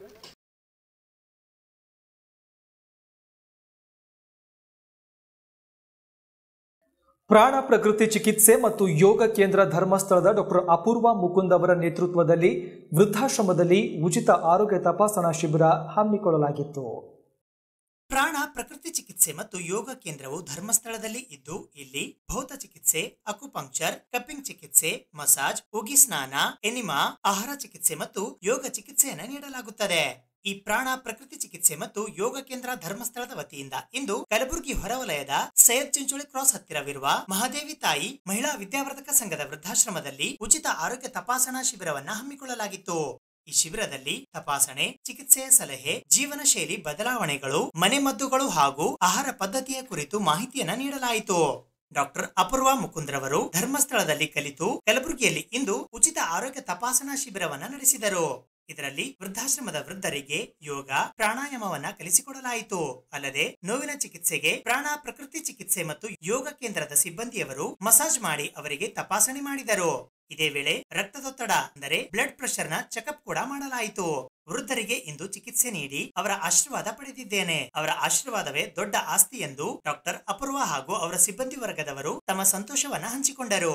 ಪ್ರಾಣ ಪ್ರಕೃತಿ ಚಿಕಿತ್ಸೆ ಮತ್ತು ಯೋಗ ಕೇಂದ್ರ ಧರ್ಮಸ್ಥಳದ ಡಾಕ್ಟರ್ ಅಪೂರ್ವ ಮುಕುಂದ್ ಅವರ ನೇತೃತ್ವದಲ್ಲಿ ವೃದ್ಧಾಶ್ರಮದಲ್ಲಿ ಉಚಿತ ಆರೋಗ್ಯ ತಪಾಸಣಾ ಶಿಬಿರ ಹಮ್ಮಿಕೊಳ್ಳಲಾಗಿತ್ತು ಪ್ರಾಣ ಪ್ರಕೃತಿ ಚಿಕಿತ್ಸೆ ಮತ್ತು ಯೋಗ ಕೇಂದ್ರವು ಧರ್ಮಸ್ಥಳದಲ್ಲಿ ಇದ್ದು ಇಲ್ಲಿ ಭೌತ ಚಿಕಿತ್ಸೆ ಅಕುಪಂಕ್ಚರ್ ಕಪ್ಪಿಂಗ್ ಚಿಕಿತ್ಸೆ ಮಸಾಜ್ ಉಗಿ ಸ್ನಾನ ಎನಿಮಾ ಆಹಾರ ಚಿಕಿತ್ಸೆ ಮತ್ತು ಯೋಗ ಚಿಕಿತ್ಸೆಯನ್ನು ನೀಡಲಾಗುತ್ತದೆ ಈ ಪ್ರಾಣ ಪ್ರಕೃತಿ ಚಿಕಿತ್ಸೆ ಮತ್ತು ಯೋಗ ಕೇಂದ್ರ ಧರ್ಮಸ್ಥಳದ ವತಿಯಿಂದ ಇಂದು ಕಲಬುರಗಿ ಹೊರವಲಯದ ಸೈಯದ್ ಚಿಂಚೋಳಿ ಕ್ರಾಸ್ ಹತ್ತಿರವಿರುವ ಮಹಾದೇವಿ ತಾಯಿ ಮಹಿಳಾ ವಿದ್ಯಾವರ್ಧಕ ಸಂಘದ ವೃದ್ಧಾಶ್ರಮದಲ್ಲಿ ಉಚಿತ ಆರೋಗ್ಯ ತಪಾಸಣಾ ಶಿಬಿರವನ್ನ ಹಮ್ಮಿಕೊಳ್ಳಲಾಗಿತ್ತು ಈ ಶಿಬಿರದಲ್ಲಿ ತಪಾಸಣೆ ಚಿಕಿತ್ಸೆಯ ಸಲಹೆ ಜೀವನ ಶೈಲಿ ಬದಲಾವಣೆಗಳು ಮನೆಮದ್ದುಗಳು ಹಾಗೂ ಆಹಾರ ಪದ್ಧತಿಯ ಕುರಿತು ಮಾಹಿತಿಯನ್ನ ನೀಡಲಾಯಿತು ಡಾಕ್ಟರ್ ಅಪೂರ್ವ ಮುಕುಂದ್ರವರು ಧರ್ಮಸ್ಥಳದಲ್ಲಿ ಕಲಿತು ಕಲಬುರಗಿಯಲ್ಲಿ ಇಂದು ಉಚಿತ ಆರೋಗ್ಯ ತಪಾಸಣಾ ಶಿಬಿರವನ್ನ ನಡೆಸಿದರು ಇದರಲ್ಲಿ ವೃದ್ಧಾಶ್ರಮದ ವೃದ್ಧರಿಗೆ ಯೋಗ ಪ್ರಾಣಾಯಾಮವನ್ನ ಕಲಿಸಿಕೊಡಲಾಯಿತು ಅಲ್ಲದೆ ನೋವಿನ ಚಿಕಿತ್ಸೆಗೆ ಪ್ರಾಣ ಪ್ರಕೃತಿ ಚಿಕಿತ್ಸೆ ಮತ್ತು ಯೋಗ ಕೇಂದ್ರದ ಸಿಬ್ಬಂದಿಯವರು ಮಸಾಜ್ ಮಾಡಿ ಅವರಿಗೆ ತಪಾಸಣೆ ಮಾಡಿದರು ಇದೇ ವೇಳೆ ರಕ್ತದೊತ್ತಡ ಅಂದರೆ ಬ್ಲಡ್ ಪ್ರೆಷರ್ ನ ಚೆಕಪ್ ಕೂಡ ಮಾಡಲಾಯಿತು ವೃದ್ಧರಿಗೆ ಇಂದು ಚಿಕಿತ್ಸೆ ನೀಡಿ ಅವರ ಆಶೀರ್ವಾದ ಪಡೆದಿದ್ದೇನೆ ಅವರ ಆಶೀರ್ವಾದವೇ ದೊಡ್ಡ ಆಸ್ತಿ ಎಂದು ಡಾಕ್ಟರ್ ಅಪೂರ್ವ ಹಾಗೂ ಅವರ ಸಿಬ್ಬಂದಿ ವರ್ಗದವರು ತಮ್ಮ ಸಂತೋಷವನ್ನ ಹಂಚಿಕೊಂಡರು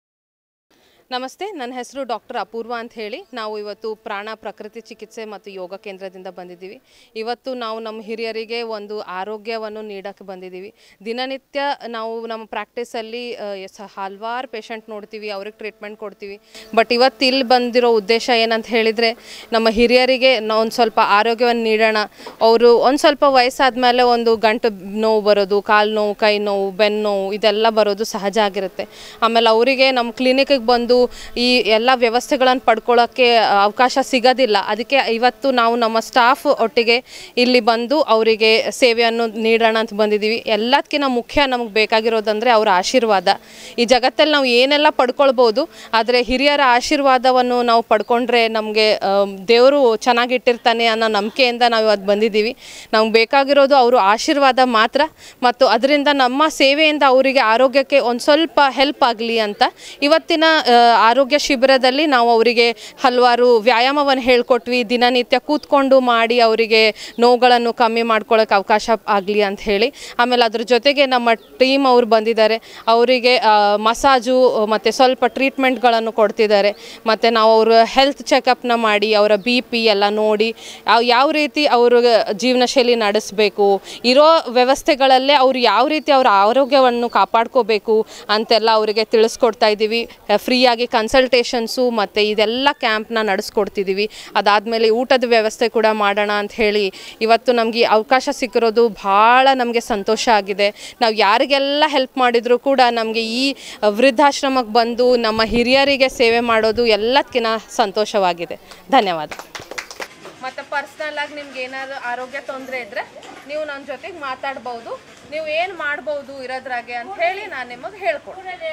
ನಮಸ್ತೆ ನನ್ನ ಹೆಸರು ಡಾಕ್ಟರ್ ಅಪೂರ್ವ ಅಂತ ಹೇಳಿ ನಾವು ಇವತ್ತು ಪ್ರಾಣ ಪ್ರಕೃತಿ ಚಿಕಿತ್ಸೆ ಮತ್ತು ಯೋಗ ಕೇಂದ್ರದಿಂದ ಬಂದಿದ್ದೀವಿ ಇವತ್ತು ನಾವು ನಮ್ಮ ಹಿರಿಯರಿಗೆ ಒಂದು ಆರೋಗ್ಯವನ್ನು ನೀಡೋಕ್ಕೆ ಬಂದಿದ್ದೀವಿ ದಿನನಿತ್ಯ ನಾವು ನಮ್ಮ ಪ್ರಾಕ್ಟೀಸಲ್ಲಿ ಹಲವಾರು ಪೇಷಂಟ್ ನೋಡ್ತೀವಿ ಅವ್ರಿಗೆ ಟ್ರೀಟ್ಮೆಂಟ್ ಕೊಡ್ತೀವಿ ಬಟ್ ಇವತ್ತು ಇಲ್ಲಿ ಬಂದಿರೋ ಉದ್ದೇಶ ಏನಂತ ಹೇಳಿದರೆ ನಮ್ಮ ಹಿರಿಯರಿಗೆ ನಾವು ಒಂದು ಸ್ವಲ್ಪ ಆರೋಗ್ಯವನ್ನು ನೀಡೋಣ ಅವರು ಒಂದು ಸ್ವಲ್ಪ ವಯಸ್ಸಾದ್ಮೇಲೆ ಒಂದು ಗಂಟು ನೋವು ಬರೋದು ಕಾಲು ನೋವು ಕೈ ನೋವು ಬೆನ್ನು ನೋವು ಇದೆಲ್ಲ ಬರೋದು ಸಹಜ ಆಗಿರುತ್ತೆ ಆಮೇಲೆ ಅವರಿಗೆ ನಮ್ಮ ಕ್ಲಿನಿಕ್ಗೆ ಬಂದು ಈ ಎಲ್ಲ ವ್ಯವಸ್ಥೆಗಳನ್ನು ಪಡ್ಕೊಳ್ಳೋಕ್ಕೆ ಅವಕಾಶ ಸಿಗೋದಿಲ್ಲ ಅದಕ್ಕೆ ಇವತ್ತು ನಾವು ನಮ್ಮ ಸ್ಟಾಫ್ ಒಟ್ಟಿಗೆ ಇಲ್ಲಿ ಬಂದು ಅವರಿಗೆ ಸೇವೆಯನ್ನು ನೀಡೋಣ ಅಂತ ಬಂದಿದ್ದೀವಿ ಎಲ್ಲದಕ್ಕಿಂತ ಮುಖ್ಯ ನಮಗೆ ಬೇಕಾಗಿರೋದಂದರೆ ಅವರ ಆಶೀರ್ವಾದ ಈ ಜಗತ್ತಲ್ಲಿ ನಾವು ಏನೆಲ್ಲ ಪಡ್ಕೊಳ್ಬೋದು ಆದರೆ ಹಿರಿಯರ ಆಶೀರ್ವಾದವನ್ನು ನಾವು ಪಡ್ಕೊಂಡ್ರೆ ನಮಗೆ ದೇವರು ಚೆನ್ನಾಗಿಟ್ಟಿರ್ತಾನೆ ಅನ್ನೋ ನಂಬಿಕೆಯಿಂದ ನಾವು ಇವತ್ತು ಬಂದಿದ್ದೀವಿ ನಮ್ಗೆ ಬೇಕಾಗಿರೋದು ಅವರು ಆಶೀರ್ವಾದ ಮಾತ್ರ ಮತ್ತು ಅದರಿಂದ ನಮ್ಮ ಸೇವೆಯಿಂದ ಅವರಿಗೆ ಆರೋಗ್ಯಕ್ಕೆ ಒಂದು ಸ್ವಲ್ಪ ಹೆಲ್ಪ್ ಆಗಲಿ ಅಂತ ಇವತ್ತಿನ ಆ, ಆರೋಗ್ಯ ಶಿಬಿರದಲ್ಲಿ ನಾವು ಅವರಿಗೆ ಹಲವಾರು ವ್ಯಾಯಾಮವನ್ನು ಹೇಳ್ಕೊಟ್ವಿ ದಿನನಿತ್ಯ ಕೂತ್ಕೊಂಡು ಮಾಡಿ ಅವರಿಗೆ ನೋವುಗಳನ್ನು ಕಮ್ಮಿ ಮಾಡ್ಕೊಳ್ಳೋಕೆ ಅವಕಾಶ ಆಗಲಿ ಅಂತ ಹೇಳಿ ಆಮೇಲೆ ಅದ್ರ ಜೊತೆಗೆ ನಮ್ಮ ಟೀಮ್ ಅವ್ರು ಬಂದಿದ್ದಾರೆ ಅವರಿಗೆ ಮಸಾಜು ಮತ್ತು ಸ್ವಲ್ಪ ಟ್ರೀಟ್ಮೆಂಟ್ಗಳನ್ನು ಕೊಡ್ತಿದ್ದಾರೆ ಮತ್ತು ನಾವು ಅವ್ರ ಹೆಲ್ತ್ ಚೆಕಪ್ನ ಮಾಡಿ ಅವರ ಬಿ ಪಿ ಎಲ್ಲ ನೋಡಿ ಯಾವ ಯಾವ ರೀತಿ ಅವ್ರ ಜೀವನ ಶೈಲಿ ನಡೆಸಬೇಕು ಇರೋ ವ್ಯವಸ್ಥೆಗಳಲ್ಲೇ ಅವ್ರು ಯಾವ ರೀತಿ ಅವರ ಆರೋಗ್ಯವನ್ನು ಕಾಪಾಡ್ಕೋಬೇಕು ಅಂತೆಲ್ಲ ಅವರಿಗೆ ತಿಳಿಸ್ಕೊಡ್ತಾ ಇದ್ದೀವಿ ಫ್ರೀಯಾಗಿ ಕನ್ಸಲ್ಟೇಷನ್ಸು ಮತ್ತು ಇದೆಲ್ಲ ಕ್ಯಾಂಪ್ನ ನಡೆಸ್ಕೊಡ್ತಿದ್ದೀವಿ ಅದಾದಮೇಲೆ ಊಟದ ವ್ಯವಸ್ಥೆ ಕೂಡ ಮಾಡೋಣ ಅಂತ ಹೇಳಿ ಇವತ್ತು ನಮಗೆ ಅವಕಾಶ ಸಿಕ್ಕಿರೋದು ಭಾಳ ನಮಗೆ ಸಂತೋಷ ಆಗಿದೆ ನಾವು ಯಾರಿಗೆಲ್ಲ ಹೆಲ್ಪ್ ಮಾಡಿದರೂ ಕೂಡ ನಮಗೆ ಈ ವೃದ್ಧಾಶ್ರಮಕ್ಕೆ ಬಂದು ನಮ್ಮ ಹಿರಿಯರಿಗೆ ಸೇವೆ ಮಾಡೋದು ಎಲ್ಲದಕ್ಕಿಂತ ಸಂತೋಷವಾಗಿದೆ ಧನ್ಯವಾದ ಮತ್ತು ಪರ್ಸ್ನಲ್ ಆಗಿ ನಿಮ್ಗೆ ಏನಾದ್ರು ಆರೋಗ್ಯ ತೊಂದರೆ ಇದ್ದರೆ ನೀವು ನನ್ನ ಜೊತೆಗೆ ಮಾತಾಡ್ಬೋದು ನೀವು ಏನು ಮಾಡ್ಬೋದು ಇರೋದ್ರಾಗೆ ಅಂತ ಹೇಳಿ ನಾನು ನಿಮಗೆ ಹೇಳ್ಕೊಡ್ತೀನಿ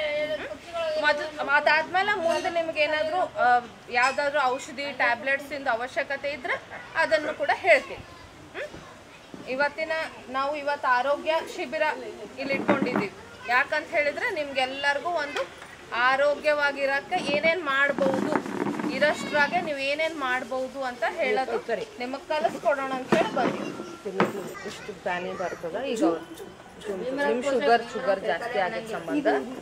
ಮೊದಲು ಅದಾದ್ಮೇಲೆ ಮುಂದೆ ನಿಮ್ಗೆ ಏನಾದರೂ ಯಾವುದಾದ್ರೂ ಔಷಧಿ ಟ್ಯಾಬ್ಲೆಟ್ಸಿಂದ ಅವಶ್ಯಕತೆ ಇದ್ದರೆ ಅದನ್ನು ಕೂಡ ಹೇಳ್ತೀನಿ ಹ್ಮ್? ಇವತ್ತಿನ ನಾವು ಇವತ್ತು ಆರೋಗ್ಯ ಶಿಬಿರ ಇಲ್ಲಿ ಇಟ್ಕೊಂಡಿದ್ದೀವಿ ಯಾಕಂತ ಹೇಳಿದ್ರೆ ನಿಮ್ಗೆಲ್ಲರಿಗೂ ಒಂದು ಆರೋಗ್ಯವಾಗಿರಕ್ಕೆ ಏನೇನು ಮಾಡ್ಬೋದು ಇರೋಷ್ಟ್ರಾಗೆ ನೀವು ಏನೇನು ಮಾಡ್ಬೋದು ಅಂತ ಹೇಳೋದು ನಿಮಗೆ ಕಲಿಸ್ಕೊಡೋಣ ಅಂತ ಹೇಳಿ ಬಂದಿವಿ ಇಷ್ಟು ಬ್ಯಾನಿ ಬರ್ತದ ಈಗ ನಿಮ್ಮ ಶುಗರ್ ಶುಗರ್ ಜಾಸ್ತಿ ಆಗಿದ್ದ ಸಂಬಂಧ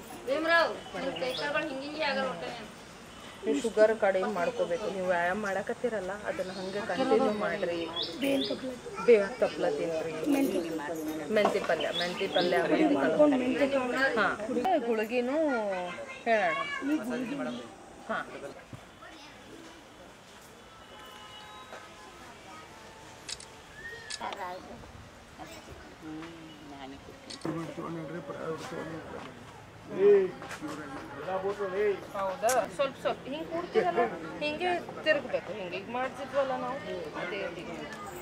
ನೀವು ಶುಗರ್ ಕಡಿಮೆ ಮಾಡ್ಕೋಬೇಕು ನೀವು ವ್ಯಾಯಾಮ ಮಾಡಕತ್ತೀರಲ್ಲ ಅದನ್ನ ಹಂಗೆ ಕಂಟಿನ್ಯೂ ಮಾಡ್ರಿ ಬೇವಿನ ತಪ್ಪಲ ತಿನ್ರಿ ಮೆಂತಿ ಪಲ್ಯ ಮೆಂತಿ ಪಲ್ಯ ಹಾಂ ಗುಳಿಗಿನೂ ಹೇಳೋಣ ಹಾಂ ಹೌದಾ ಸ್ವಲ್ಪ ಸ್ವಲ್ಪ ಹಿಂಗೆ ಕೂಡ್ತಿರಲ್ಲ ಹಿಂಗೆ ತಿರುಗಬೇಕು ಹಿಂಗೆ ಈಗ ಮಾಡ್ತಿದ್ವಲ್ಲ ನಾವು ಅದೇ ರೀತಿ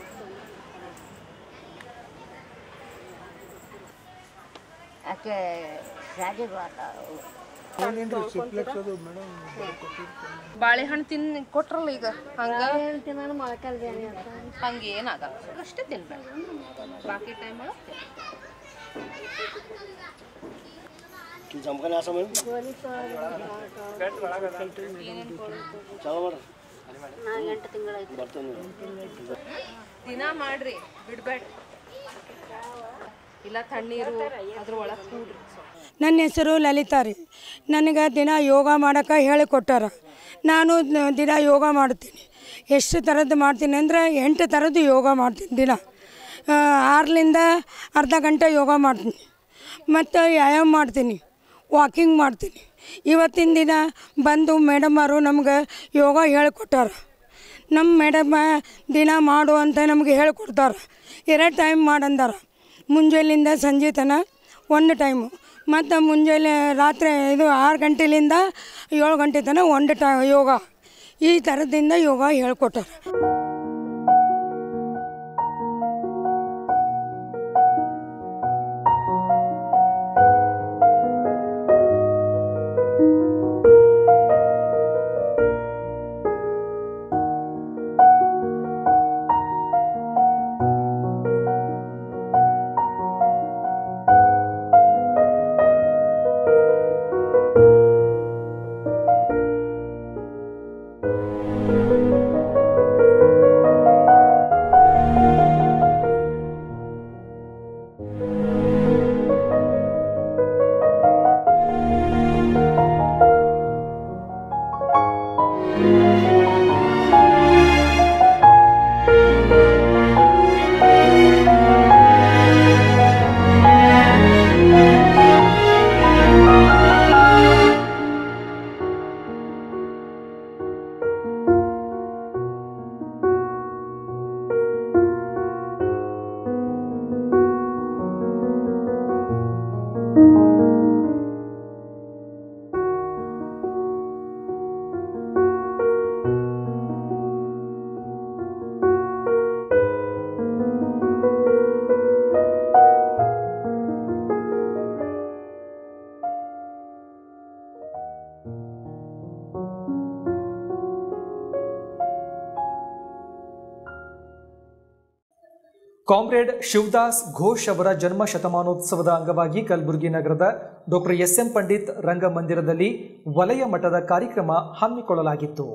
ಯಾಕೆ ಶಾಲೆಗೆ ಬಾಳೆಹಣ್ಣು ತಿನ್ ಕೊಟ್ರಲ್ಲ ಈಗ ಹಂಗ ತಿನ್ನೋಣ ಮೊಳಕಾಲ್ ಬೇನೆ ಅಂತ ಹಂಗೆ ಏನಾಗಲ್ಲ ಅಷ್ಟೇ ತಿನ್ಬೇಡ ಬಾಕಿ ಟೈಮ್ ಒಳಗೆ ಎಂಟು ತಿಂಗಳಾಯ್ತು ದಿನ ಮಾಡ್ರಿ ಬಿಡ್ಬೇಡ ಇಲ್ಲ ತಣ್ಣೀರು ಅದ್ರ ಒಳಗೆ ಕೂಡ್ರಿ ನನ್ನ ಹೆಸರು ಲಲಿತಾ ರೀ ನನಗೆ ದಿನ ಯೋಗ ಮಾಡೋಕೆ ಹೇಳಿಕೊಟ್ಟಾರ ನಾನು ನ- ದಿನ ಯೋಗ ಮಾಡ್ತೀನಿ ಎಷ್ಟು ಥರದ್ದು ಮಾಡ್ತೀನಿ ಅಂದರೆ ಎಂಟು ಥರದ್ದು ಯೋಗ ಮಾಡ್ತೀನಿ ದಿನ ಆ, ಆರರಿಂದ ಅರ್ಧ ಗಂಟೆ ಯೋಗ ಮಾಡ್ತೀನಿ ಮತ್ತು ವ್ಯಾಯಾಮ ಮಾಡ್ತೀನಿ ವಾಕಿಂಗ್ ಮಾಡ್ತೀನಿ ಇವತ್ತಿನ ದಿನ ಬಂದು ಮೇಡಮರು ನಮ್ಗೆ ಯೋಗ ಹೇಳಿಕೊಟ್ಟಾರ ನಮ್ಮ ಮೇಡಮ ದಿನ ಮಾಡು ಅಂತ ನಮಗೆ ಹೇಳ್ಕೊಡ್ತಾರೆ ಎರಡು ಟೈಮ್ ಮಾಡಂದಾರ ಮುಂಜಾನೆಯಿಂದ ಸಂಜೆ ತನಕ ಒಂದು ಟೈಮು ಮತ್ತು ಮುಂಜಾನೆ ರಾತ್ರಿ ಇದು ಆರು ಗಂಟೆಲಿಂದ ಏಳು ಗಂಟೆ ತನಕ ಒಂದು ಟ ಯೋಗ ಈ ಥರದಿಂದ ಯೋಗ ಹೇಳ್ಕೊಟ್ಟಾರೆ ಕಾಮ್ರೇಡ್ ಶಿವದಾಸ್ ಘೋಷ್ ಅವರ ಜನ್ಮ ಶತಮಾನೋತ್ಸವದ ಅಂಗವಾಗಿ ಕಲಬುರಗಿ ನಗರದ ಡಾಕ್ಟರ್ ಎಸ್ ಎಂ ಪಂಡಿತ್ ರಂಗಮಂದಿರದಲ್ಲಿ ವಲಯ ಮಟ್ಟದ ಕಾರ್ಯಕ್ರಮ ಹಮ್ಮಿಕೊಳ್ಳಲಾಗಿತ್ತು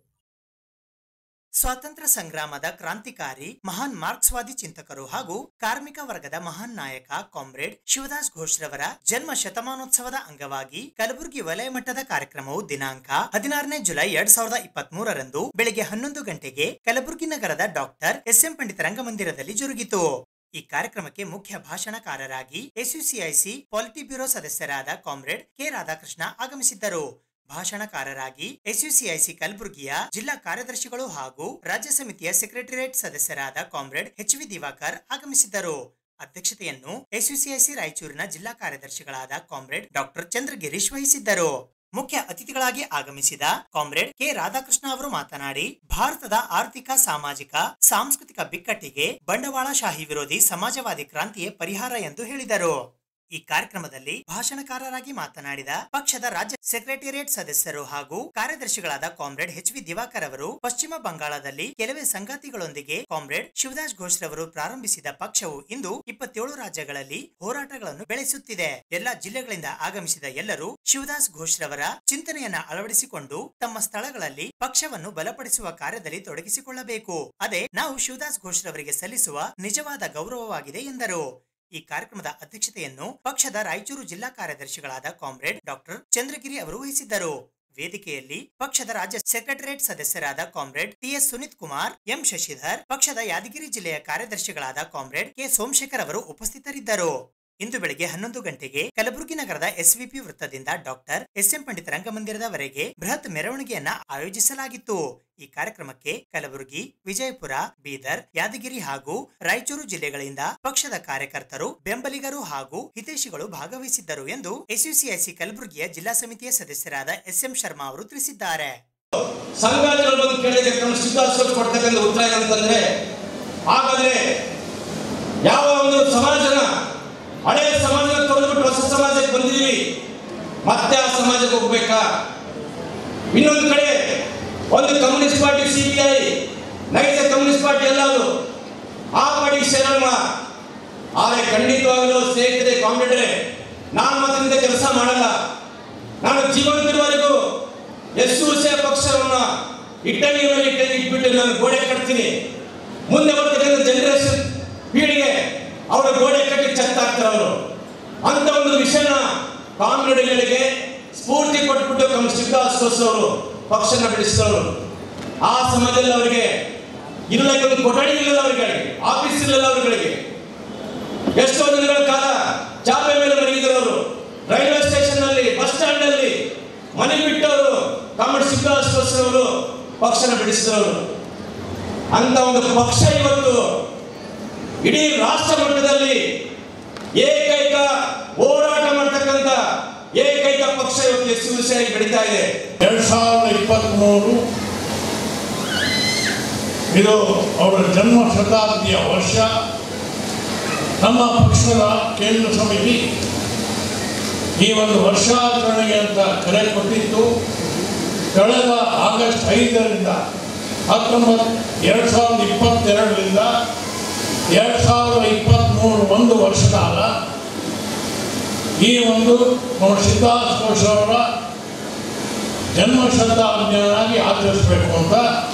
ಸ್ವಾತಂತ್ರ್ಯ ಸಂಗ್ರಾಮದ ಕ್ರಾಂತಿಕಾರಿ ಮಹಾನ್ ಮಾರ್ಕ್ಸ್ವಾದಿ ಚಿಂತಕರು ಹಾಗೂ ಕಾರ್ಮಿಕ ವರ್ಗದ ಮಹಾನ್ ನಾಯಕ ಕಾಮ್ರೇಡ್ ಶಿವದಾಸ್ ಘೋಷ್ ರವರ ಜನ್ಮ ಶತಮಾನೋತ್ಸವದ ಅಂಗವಾಗಿ ಕಲಬುರಗಿ ವಲಯ ಮಟ್ಟದ ಕಾರ್ಯಕ್ರಮವು ದಿನಾಂಕ ಹದಿನಾರನೇ ಜುಲೈ ಎರಡ್ ಸಾವಿರದ ಇಪ್ಪತ್ತ್ ಮೂರರಂದು ಬೆಳಿಗ್ಗೆ ಹನ್ನೊಂದು ಗಂಟೆಗೆ ಕಲಬುರಗಿ ನಗರದ ಡಾಕ್ಟರ್ ಎಸ್ ಎಂ ಪಂಡಿತ ರಂಗಮಂದಿರದಲ್ಲಿ ಜರುಗಿತು ಈ ಕಾರ್ಯಕ್ರಮಕ್ಕೆ ಮುಖ್ಯ ಭಾಷಣಕಾರರಾಗಿ ಎಸ್ಯುಸಿಐಸಿ ಪಾಲಿಟಿ ಬ್ಯೂರೋ ಸದಸ್ಯರಾದ ಕಾಮ್ರೇಡ್ ಕೆ ರಾಧಾಕೃಷ್ಣ ಆಗಮಿಸಿದ್ದರು ಭಾಷಣಕಾರರಾಗಿ ಎಸ್ಯುಸಿಐಸಿ ಕಲಬುರಗಿಯ ಜಿಲ್ಲಾ ಕಾರ್ಯದರ್ಶಿಗಳು ಹಾಗೂ ರಾಜ್ಯ ಸಮಿತಿಯ ಸೆಕ್ರೆಟರಿಯೇಟ್ ಸದಸ್ಯರಾದ ಕಾಮ್ರೇಡ್ ಎಚ್ ವಿ ದಿವಾಕರ್ ಆಗಮಿಸಿದ್ದರು ಅಧ್ಯಕ್ಷತೆಯನ್ನು ಎಸ್ಯುಸಿಐಸಿ ರಾಯಚೂರಿನ ಜಿಲ್ಲಾ ಕಾರ್ಯದರ್ಶಿಗಳಾದ ಕಾಮ್ರೇಡ್ ಡಾಕ್ಟರ್ ಚಂದ್ರಗಿರೀಶ್ ವಹಿಸಿದ್ದರು ಮುಖ್ಯ ಅತಿಥಿಗಳಾಗಿ ಆಗಮಿಸಿದ ಕಾಮ್ರೇಡ್ ಕೆ ರಾಧಾಕೃಷ್ಣ ಅವರು ಮಾತನಾಡಿ ಭಾರತದ ಆರ್ಥಿಕ ಸಾಮಾಜಿಕ ಸಾಂಸ್ಕೃತಿಕ ಬಿಕ್ಕಟ್ಟಿಗೆ ಬಂಡವಾಳಶಾಹಿ ವಿರೋಧಿ ಸಮಾಜವಾದಿ ಕ್ರಾಂತಿಯೇ ಪರಿಹಾರ ಎಂದು ಹೇಳಿದರು ಈ ಕಾರ್ಯಕ್ರಮದಲ್ಲಿ ಭಾಷಣಕಾರರಾಗಿ ಮಾತನಾಡಿದ ಪಕ್ಷದ ರಾಜ್ಯ ಸೆಕ್ರೆಟೇರಿಯೇಟ್ ಸದಸ್ಯರು ಹಾಗೂ ಕಾರ್ಯದರ್ಶಿಗಳಾದ ಕಾಮ್ರೇಡ್ ಎಚ್ ವಿ ದಿವಾಕರ್ ಅವರು ಪಶ್ಚಿಮ ಬಂಗಾಳದಲ್ಲಿ ಕೆಲವೇ ಸಂಗಾತಿಗಳೊಂದಿಗೆ ಕಾಮ್ರೇಡ್ ಶಿವದಾಸ್ ಘೋಷ್ ರವರು ಪ್ರಾರಂಭಿಸಿದ ಪಕ್ಷವು ಇಂದು ಇಪ್ಪತ್ತೇಳು ರಾಜ್ಯಗಳಲ್ಲಿ ಹೋರಾಟಗಳನ್ನು ಬೆಳೆಸುತ್ತಿದೆ ಎಲ್ಲಾ ಜಿಲ್ಲೆಗಳಿಂದ ಆಗಮಿಸಿದ ಎಲ್ಲರೂ ಶಿವದಾಸ್ ಘೋಷ್ ರವರ ಚಿಂತನೆಯನ್ನ ಅಳವಡಿಸಿಕೊಂಡು ತಮ್ಮ ಸ್ಥಳಗಳಲ್ಲಿ ಪಕ್ಷವನ್ನು ಬಲಪಡಿಸುವ ಕಾರ್ಯದಲ್ಲಿ ತೊಡಗಿಸಿಕೊಳ್ಳಬೇಕು ಅದೇ ನಾವು ಶಿವದಾಸ್ ಘೋಷ್ ರವರಿಗೆ ಸಲ್ಲಿಸುವ ನಿಜವಾದ ಗೌರವವಾಗಿದೆ ಎಂದರು ಈ ಕಾರ್ಯಕ್ರಮದ ಅಧ್ಯಕ್ಷತೆಯನ್ನು ಪಕ್ಷದ ರಾಯಚೂರು ಜಿಲ್ಲಾ ಕಾರ್ಯದರ್ಶಿಗಳಾದ ಕಾಮ್ರೇಡ್ ಡಾಕ್ಟರ್ ಚಂದ್ರಗಿರಿ ಅವರು ವಹಿಸಿದ್ದರು ವೇದಿಕೆಯಲ್ಲಿ ಪಕ್ಷದ ರಾಜ್ಯ ಸೆಕ್ರೆಟರಿಯೇಟ್ ಸದಸ್ಯರಾದ comrade TS Sunith Kumar M Shashidhar ಪಕ್ಷದ ಯಾದಗಿರಿ ಜಿಲ್ಲೆಯ ಕಾರ್ಯದರ್ಶಿಗಳಾದ ಕಾಮ್ರೇಡ್ ಕೆ ಸೋಮಶೇಖರ್ ಅವರು ಉಪಸ್ಥಿತರಿದ್ದರು ಇಂದು ಬೆಳಗ್ಗೆ ಹನ್ನೊಂದು ಗಂಟೆಗೆ ಕಲಬುರಗಿ ನಗರದ ಎಸ್ವಿಪಿ ವೃತ್ತದಿಂದ ಡಾಕ್ಟರ್ ಎಸ್ ಎಂ ಪಂಡಿತ ರಂಗಮಂದಿರದವರೆಗೆ ಬೃಹತ್ ಮೆರವಣಿಗೆಯನ್ನ ಆಯೋಜಿಸಲಾಗಿತ್ತು ಈ ಕಾರ್ಯಕ್ರಮಕ್ಕೆ ಕಲಬುರಗಿ ವಿಜಯಪುರ ಬೀದರ್ ಯಾದಗಿರಿ ಹಾಗೂ ರಾಯಚೂರು ಜಿಲ್ಲೆಗಳಿಂದ ಪಕ್ಷದ ಕಾರ್ಯಕರ್ತರು ಬೆಂಬಲಿಗರು ಹಾಗೂ ಹಿತೈಷಿಗಳು ಭಾಗವಹಿಸಿದ್ದರು ಎಂದು ಎಸ್ಯುಸಿಐಸಿ ಕಲಬುರಗಿಯ ಜಿಲ್ಲಾ ಸಮಿತಿಯ ಸದಸ್ಯರಾದ ಎಸ್ ಎಂ ಶರ್ಮಾ ಅವರು ತಿಳಿಸಿದ್ದಾರೆ ಸಂಘಾತಿಗಳು ಬಂದು ಕೇಳಿದ ಕ್ರಮ ಸಿದ್ಧಾರ್ಥರು ಕೊಡ್ತಕ್ಕಂಥ ಉತ್ತರ ಏನಂತಂದ್ರೆ ಹಾಗಾದ್ರೆ ಯಾವ ಒಂದು ಸಮಾಜನ ಹಳೆಯ ಸಮಾಜನ ತೊಳೆದ್ಬಿಟ್ಟು ಹೊಸ ಸಮಾಜಕ್ಕೆ ಬಂದಿದ್ದೀವಿ ಮತ್ತೆ ಆ ಸಮಾಜಕ್ಕೆ ಹೋಗ್ಬೇಕಾ ಇನ್ನೊಂದು ಕಡೆ ಒಂದು communist party C P I ನೈಜ ಕಮ್ಯುನಿಸ್ಟ್ ಪಾರ್ಟಿ ಅಲ್ಲ ಅದು ಆ ಪಾರ್ಟಿಗೆ ಸೇರೋಣ ಆದರೆ ಖಂಡಿತವಾಗಲೂ ಸ್ನೇಹಿತರೆ ಕಾಮ್ರೇಡ್ರೆ ನಾನು ಮಾತ್ರದಿಂದ ಕೆಲಸ ಮಾಡಲ್ಲ ನಾನು ಜೀವಂತಿರುವವರೆಗೂ ಎಸ್ ಯು ಪಕ್ಷವನ್ನ ಇಟ್ಟಣಿ ಮೇಲೆ ಇಟ್ಟಣಿ ಇಟ್ಬಿಟ್ಟು ನಾನು ಗೋಡೆ ಕಟ್ತೀನಿ ಮುಂದೆ ಬರ್ತಕ್ಕಂಥ ಜನರೇಷನ್ ಪೀಳಿಗೆ ಅವರ ಗೋಡೆ ಕಟ್ಟಿ ಚತ್ತಾಗ್ತಾರೆ ಅವರು ಅಂತ ಒಂದು ವಿಷಯನ ಕಾಮ್ರೇಡ್ಗಳಿಗೆ ಸ್ಫೂರ್ತಿ ಕೊಟ್ಬಿಟ್ಟು ಕಮ್ಯುನಿಸ್ಟ್ ಅಸೋಸ್ ಅವರು ಪಕ್ಷನ ಬೆಳೆಸಿದವರು ಆ ಸಮಯದಲ್ಲಿ ಅವರಿಗೆ ಇರಲಿಕ್ಕೆ ಒಂದು ಕೊಠಡಿ ಇರಲಿಲ್ಲ ಅವರಿಗೆ ಆಫೀಸ್ ಇರಲಿಲ್ಲ ಅವರುಗಳಿಗೆ ಎಷ್ಟೋ ದಿನಗಳ ಕಾಲ ಚಾಪೆ ಮೇಲೆ ಮಲಗಿದ್ರು ಅವರು ರೈಲ್ವೆ ಸ್ಟೇಷನ್ ನಲ್ಲಿ ಬಸ್ ಸ್ಟ್ಯಾಂಡ್ ಅಲ್ಲಿ ಮನೆ ಬಿಟ್ಟವರು ಕಾಮಡ್ ಸಿದ್ದರಾಮಯ್ಯ ಪಕ್ಷನ ಬಿಡಿಸಿದವರು ಅಂತ ಒಂದು ಪಕ್ಷ ಇವತ್ತು ಇಡೀ ರಾಷ್ಟ್ರ ಮಟ್ಟದಲ್ಲಿ ಏಕೈಕ ಹೋರಾಟ ಮಾಡ್ತಕ್ಕಂಥ ಏಕೈಕ ಪಕ್ಷ ಇವತ್ತು ಯಶಸ್ವಿಯಾಗಿ ಬೆಳೀತಾ ಇದೆ ಎರಡ್ ಸಾವಿರದ ಇಪ್ಪತ್ತ್ಮೂರು ಇದು ಅವರ ಜನ್ಮ ಶತಾಬ್ದಿಯ ವರ್ಷ ನಮ್ಮ ಪಕ್ಷದ ಕೇಂದ್ರ ಸಮಿತಿ ಈ ಒಂದು ವರ್ಷಾಚರಣೆಗೆ ಅಂತ ಕರೆ ಕೊಟ್ಟಿದ್ದು ಕಳೆದ ಆಗಸ್ಟ್ ಐದರಿಂದ ಹತ್ತೊಂಬತ್ತು ಎರಡು ಸಾವಿರದ ಇಪ್ಪತ್ತೆರಡರಿಂದ ಎರಡು ಸಾವಿರದ ಇಪ್ಪತ್ತ್ಮೂರು ಒಂದು ವರ್ಷ ಕಾಲ ಈ ಒಂದು ನಮ್ಮ ಸಿದ್ಧಾರ್ಥ ಕೋಶ ಅವರ ಜನ್ಮ ಶತಾಬ್ದಿಯನ್ನಾಗಿ ಆಚರಿಸಬೇಕು ಅಂತ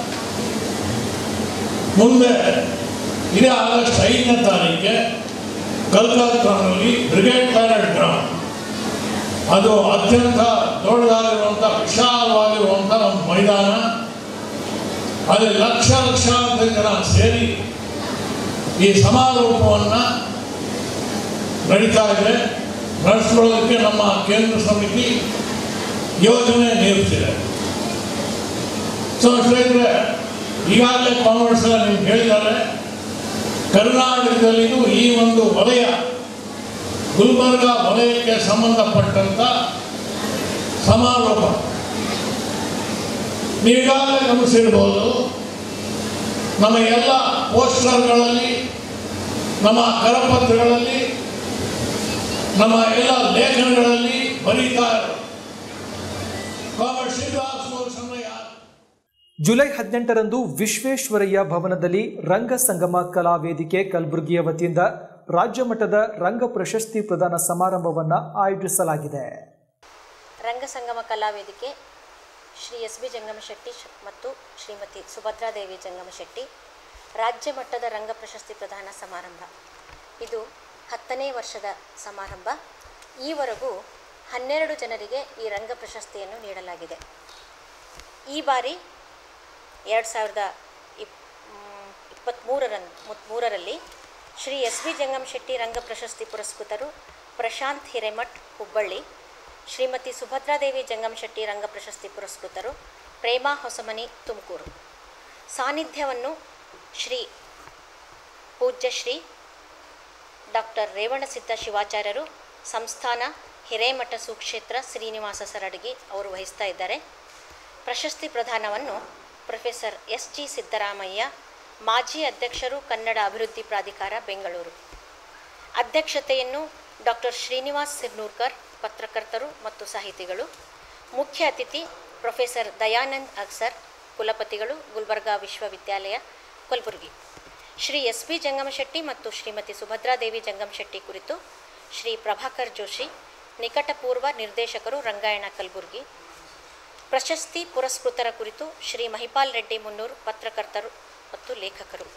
ಮುಂದೆ ಇದೇ ಆಗಸ್ಟ್ ಐದನೇ ತಾರೀಕಿಗೆ ಕಲ್ಕತ್ತಾನಲ್ಲಿ ಬ್ರಿಗೇಡ್ ಪ್ಯಾರೆಡ್ ಗ್ರೌಂಡ್ ಅದು ಅತ್ಯಂತ ದೊಡ್ಡದಾಗಿರುವಂಥ ವಿಶಾಲವಾಗಿರುವಂಥ ಒಂದು ಮೈದಾನ ಅಲ್ಲಿ ಲಕ್ಷ ಲಕ್ಷಾಂತರ ಜನ ಸೇರಿ ಈ ಸಮಾರೋಪವನ್ನು ನಡೀತಾ ಇದೆ ನಡೆಸ್ಕೊಳ್ಳೋದಕ್ಕೆ ನಮ್ಮ ಕೇಂದ್ರ ಸಮಿತಿ ಯೋಜನೆ ನೀಡುತ್ತಿದೆ ಸೊ ಸ್ನೇಹಿತರೆ ಈಗಾಗಲೇ ಕಾಂಗ್ರೆಸ್ ಎಲ್ಲ ನಿಮ್ಗೆ ಹೇಳಿದ್ದಾರೆ ಕರ್ನಾಟಕದಲ್ಲಿಯೂ ಈ ಒಂದು ವಲಯ ಗುಲ್ಬರ್ಗ ವಲಯಕ್ಕೆ ಸಂಬಂಧಪಟ್ಟಂತ ಸಮಾರೋಪ ನೀವಾಗಲೇ ಗಮನಿಸಿರ್ಬೋದು ನಮ್ಮ ಎಲ್ಲ ಪೋಸ್ಟರ್ಗಳಲ್ಲಿ ನಮ್ಮ ಕರಪತ್ರಗಳಲ್ಲಿ ನಮ್ಮ ಎಲ್ಲ ಲೇಖನಗಳಲ್ಲಿ ಬರೀತಾ ಕಾಮರ್ಸ್ ಶ್ರೀನಿವಾಸ ಯಾರು ಜುಲೈ ಹದಿನೆಂಟರಂದು ವಿಶ್ವೇಶ್ವರಯ್ಯ ಭವನದಲ್ಲಿ ರಂಗ ಸಂಗಮ ಕಲಾ ವೇದಿಕೆ ಕಲಬುರಗಿಯ ವತಿಯಿಂದ ರಾಜ್ಯ ಮಟ್ಟದ ರಂಗ ಪ್ರಶಸ್ತಿ ಪ್ರದಾನ ಸಮಾರಂಭವನ್ನು ಆಯೋಜಿಸಲಾಗಿದೆ ರಂಗಸಂಗಮ ಕಲಾ ವೇದಿಕೆ ಶ್ರೀ ಎಸ್ ಬಿ ಜಂಗಮಶೆಟ್ಟಿ ಶ್- ಮತ್ತು ಶ್ರೀಮತಿ ಸುಭದ್ರಾದೇವಿ ಜಂಗಮಶೆಟ್ಟಿ ರಾಜ್ಯ ಮಟ್ಟದ ರಂಗ ಪ್ರಶಸ್ತಿ ಪ್ರದಾನ ಸಮಾರಂಭ ಇದು ಹತ್ತನೇ ವರ್ಷದ ಸಮಾರಂಭ ಈವರೆಗೂ ಹನ್ನೆರಡು ಜನರಿಗೆ ಈ ರಂಗ ಪ್ರಶಸ್ತಿಯನ್ನು ನೀಡಲಾಗಿದೆ ಈ ಬಾರಿ ಎರಡು ಸಾವಿರದ ಇಪ್ ಇಪ್ಪತ್ತ್ಮೂರರಂದು ಮೂರರಲ್ಲಿ ಶ್ರೀ ಎಸ್ ಬಿ ಜಂಗಮಶೆಟ್ಟಿ ರಂಗ ಪ್ರಶಸ್ತಿ ಪುರಸ್ಕೃತರು ಪ್ರಶಾಂತ್ ಹಿರೇಮಠ್ ಹುಬ್ಬಳ್ಳಿ ಶ್ರೀಮತಿ ಸುಭದ್ರಾದೇವಿ ಜಂಗಮಶೆಟ್ಟಿ ರಂಗ ಪ್ರಶಸ್ತಿ ಪುರಸ್ಕೃತರು ಪ್ರೇಮಾ ಹೊಸಮನಿ ತುಮಕೂರು ಸಾನ್ನಿಧ್ಯವನ್ನು ಶ್ರೀ ಪೂಜ್ಯ ಶ್ರೀ ಡಾಕ್ಟರ್ ರೇವಣಸಿದ್ಧ ಶಿವಾಚಾರ್ಯರು ಸಂಸ್ಥಾನ ಹಿರೇಮಠ ಸುಕ್ಷೇತ್ರ ಶ್ರೀನಿವಾಸ ಸರಡಗಿ ಅವರು ವಹಿಸ್ತಾ ಇದ್ದಾರೆ ಪ್ರಶಸ್ತಿ ಪ್ರದಾನವನ್ನು ಪ್ರೊಫೆಸರ್ ಎಸ್ ಜಿ ಸಿದ್ದರಾಮಯ್ಯ ಮಾಜಿ ಅಧ್ಯಕ್ಷರು ಕನ್ನಡ ಅಭಿವೃದ್ಧಿ ಪ್ರಾಧಿಕಾರ ಬೆಂಗಳೂರು ಅಧ್ಯಕ್ಷತೆಯನ್ನು ಡಾಕ್ಟರ್ ಶ್ರೀನಿವಾಸ್ ಸಿರ್ನೂರ್ಕರ್ ಪತ್ರಕರ್ತರು ಮತ್ತು ಸಾಹಿತಿಗಳು ಮುಖ್ಯ ಅತಿಥಿ ಪ್ರೊಫೆಸರ್ ದಯಾನಂದ್ ಅಗ್ಸರ್ ಕುಲಪತಿಗಳು ಗುಲ್ಬರ್ಗಾ ವಿಶ್ವವಿದ್ಯಾಲಯ ಕಲಬುರಗಿ ಶ್ರೀ ಎಸ್ ಬಿ ಜಂಗಮಶೆಟ್ಟಿ ಮತ್ತು ಶ್ರೀಮತಿ ಸುಭದ್ರಾದೇವಿ ಜಂಗಮಶೆಟ್ಟಿ ಕುರಿತು ಶ್ರೀ ಪ್ರಭಾಕರ್ ಜೋಶಿ ನಿಕಟಪೂರ್ವ ನಿರ್ದೇಶಕರು ರಂಗಾಯಣ ಕಲಬುರಗಿ ಪ್ರಶಸ್ತಿ ಪುರಸ್ಕೃತರ ಕುರಿತು ಶ್ರೀ ಮಹಿಪಾಲ್ ರೆಡ್ಡಿ ಮುನ್ನೂರ್ ಪತ್ರಕರ್ತರು ಮತ್ತು ಲೇಖಕರು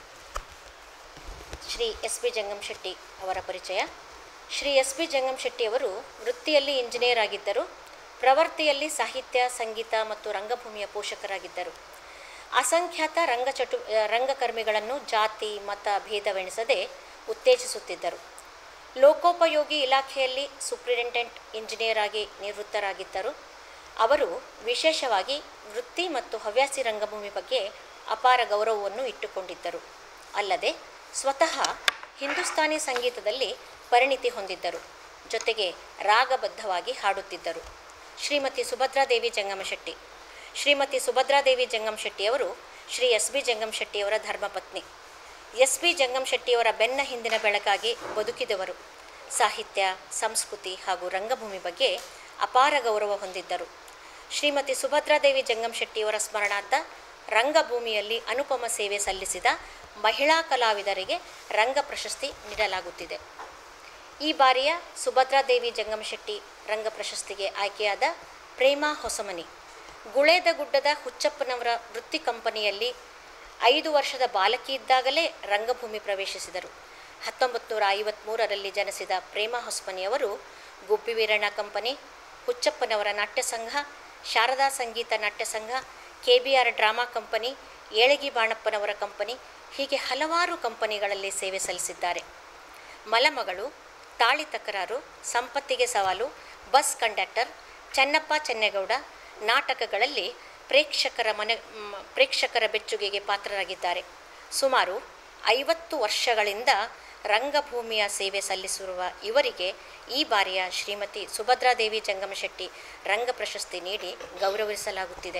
ಶ್ರೀ ಎಸ್ ಬಿ ಜಂಗಮಶೆಟ್ಟಿ ಅವರ ಪರಿಚಯ ಶ್ರೀ ಎಸ್ ಬಿ ಜಂಗಮಶೆಟ್ಟಿಯವರು ವೃತ್ತಿಯಲ್ಲಿ ಇಂಜಿನಿಯರ್ ಆಗಿದ್ದರು ಪ್ರವೃತ್ತಿಯಲ್ಲಿ ಸಾಹಿತ್ಯ ಸಂಗೀತ ಮತ್ತು ರಂಗಭೂಮಿಯ ಪೋಷಕರಾಗಿದ್ದರು ಅಸಂಖ್ಯಾತ ರಂಗ ಚಟು ರಂಗಕರ್ಮಿಗಳನ್ನು ಜಾತಿ ಮತ ಭೇದವೆಣಿಸದೆ ಉತ್ತೇಜಿಸುತ್ತಿದ್ದರು ಲೋಕೋಪಯೋಗಿ ಇಲಾಖೆಯಲ್ಲಿ ಸೂಪ್ರಿಟೆಂಡೆಂಟ್ ಇಂಜಿನಿಯರ್ ಆಗಿ ನಿವೃತ್ತರಾಗಿದ್ದರು ಅವರು ವಿಶೇಷವಾಗಿ ವೃತ್ತಿ ಮತ್ತು ಹವ್ಯಾಸಿ ರಂಗಭೂಮಿ ಬಗ್ಗೆ ಅಪಾರ ಗೌರವವನ್ನು ಇಟ್ಟುಕೊಂಡಿದ್ದರು ಅಲ್ಲದೆ ಸ್ವತಃ ಹಿಂದೂಸ್ತಾನಿ ಸಂಗೀತದಲ್ಲಿ ಪರಿಣಿತಿ ಹೊಂದಿದ್ದರು ಜೊತೆಗೆ ರಾಗಬದ್ಧವಾಗಿ ಹಾಡುತ್ತಿದ್ದರು ಶ್ರೀಮತಿ ಸುಭದ್ರಾದೇವಿ ಜಂಗಮಶೆಟ್ಟಿ ಶ್ರೀಮತಿ ಸುಭದ್ರಾದೇವಿ ಜಂಗಮಶೆಟ್ಟಿಯವರು ಶ್ರೀ ಎಸ್ ಬಿ ಜಂಗಮಶೆಟ್ಟಿಯವರ ಧರ್ಮಪತ್ನಿ ಎಸ್ ಬಿ ಜಂಗಮಶೆಟ್ಟಿಯವರ ಬೆನ್ನ ಹಿಂದಿನ ಬೆಳಕಾಗಿ ಬದುಕಿದವರು ಸಾಹಿತ್ಯ ಸಂಸ್ಕೃತಿ ಹಾಗೂ ರಂಗಭೂಮಿ ಬಗ್ಗೆ ಅಪಾರ ಗೌರವ ಹೊಂದಿದ್ದರು ಶ್ರೀಮತಿ ಸುಭದ್ರಾದೇವಿ ಜಂಗಮಶೆಟ್ಟಿಯವರ ಸ್ಮರಣಾರ್ಥ ರಂಗಭೂಮಿಯಲ್ಲಿ ಅನುಪಮ ಸೇವೆ ಸಲ್ಲಿಸಿದ ಮಹಿಳಾ ಕಲಾವಿದರಿಗೆ ರಂಗ ಪ್ರಶಸ್ತಿ ನೀಡಲಾಗುತ್ತಿದೆ ಈ ಬಾರಿಯ ಸುಭದ್ರಾದೇವಿ ಜಂಗಮಶೆಟ್ಟಿ ರಂಗ ಪ್ರಶಸ್ತಿಗೆ ಆಯ್ಕೆಯಾದ ಪ್ರೇಮಾ ಹೊಸಮನಿ ಗುಳೇದ ಗುಡ್ಡದ ಹುಚ್ಚಪ್ಪನವರ ವೃತ್ತಿ ಕಂಪನಿಯಲ್ಲಿ ಐದು ವರ್ಷದ ಬಾಲಕಿ ಇದ್ದಾಗಲೇ ರಂಗಭೂಮಿ ಪ್ರವೇಶಿಸಿದರು ಹತ್ತೊಂಬತ್ತು ನೂರ ಐವತ್ತ್ಮೂರರಲ್ಲಿ ಜನಿಸಿದ ಪ್ರೇಮಾ ಹೊಸಮನಿಯವರು ಗುಬ್ಬಿ ವೀರಣ್ಣ ಕಂಪನಿ ಹುಚ್ಚಪ್ಪನವರ Natya Sangha Sharada Sangeetha Natya Sangha K B R drama company Yelagi ಬಾಣಪ್ಪನವರ ಕಂಪನಿ ಹೀಗೆ ಹಲವಾರು ಕಂಪನಿಗಳಲ್ಲಿ ಸೇವೆ ಸಲ್ಲಿಸಿದ್ದಾರೆ ಮಲಮಗಳು ತಾಳಿ ತಕರಾರು ಸಂಪತ್ತಿಗೆ ಸವಾಲು ಬಸ್ ಕಂಡಕ್ಟರ್ ಚೆನ್ನಪ್ಪ ಚೆನ್ನೇಗೌಡ ನಾಟಕಗಳಲ್ಲಿ ಪ್ರೇಕ್ಷಕರ ಮನೆ ಮ್, ಪ್ರೇಕ್ಷಕರ ಬೆಚ್ಚುಗೆಗೆ ಪಾತ್ರರಾಗಿದ್ದಾರೆ ಸುಮಾರು ಐವತ್ತು ವರ್ಷಗಳಿಂದ ರಂಗಭೂಮಿಯ ಸೇವೆ ಸಲ್ಲಿಸಿರುವ ಇವರಿಗೆ ಈ ಬಾರಿಯ ಶ್ರೀಮತಿ ಸುಭದ್ರಾದೇವಿ ಜಂಗಮಶೆಟ್ಟಿ ರಂಗ ಪ್ರಶಸ್ತಿ ನೀಡಿ ಗೌರವಿಸಲಾಗುತ್ತಿದೆ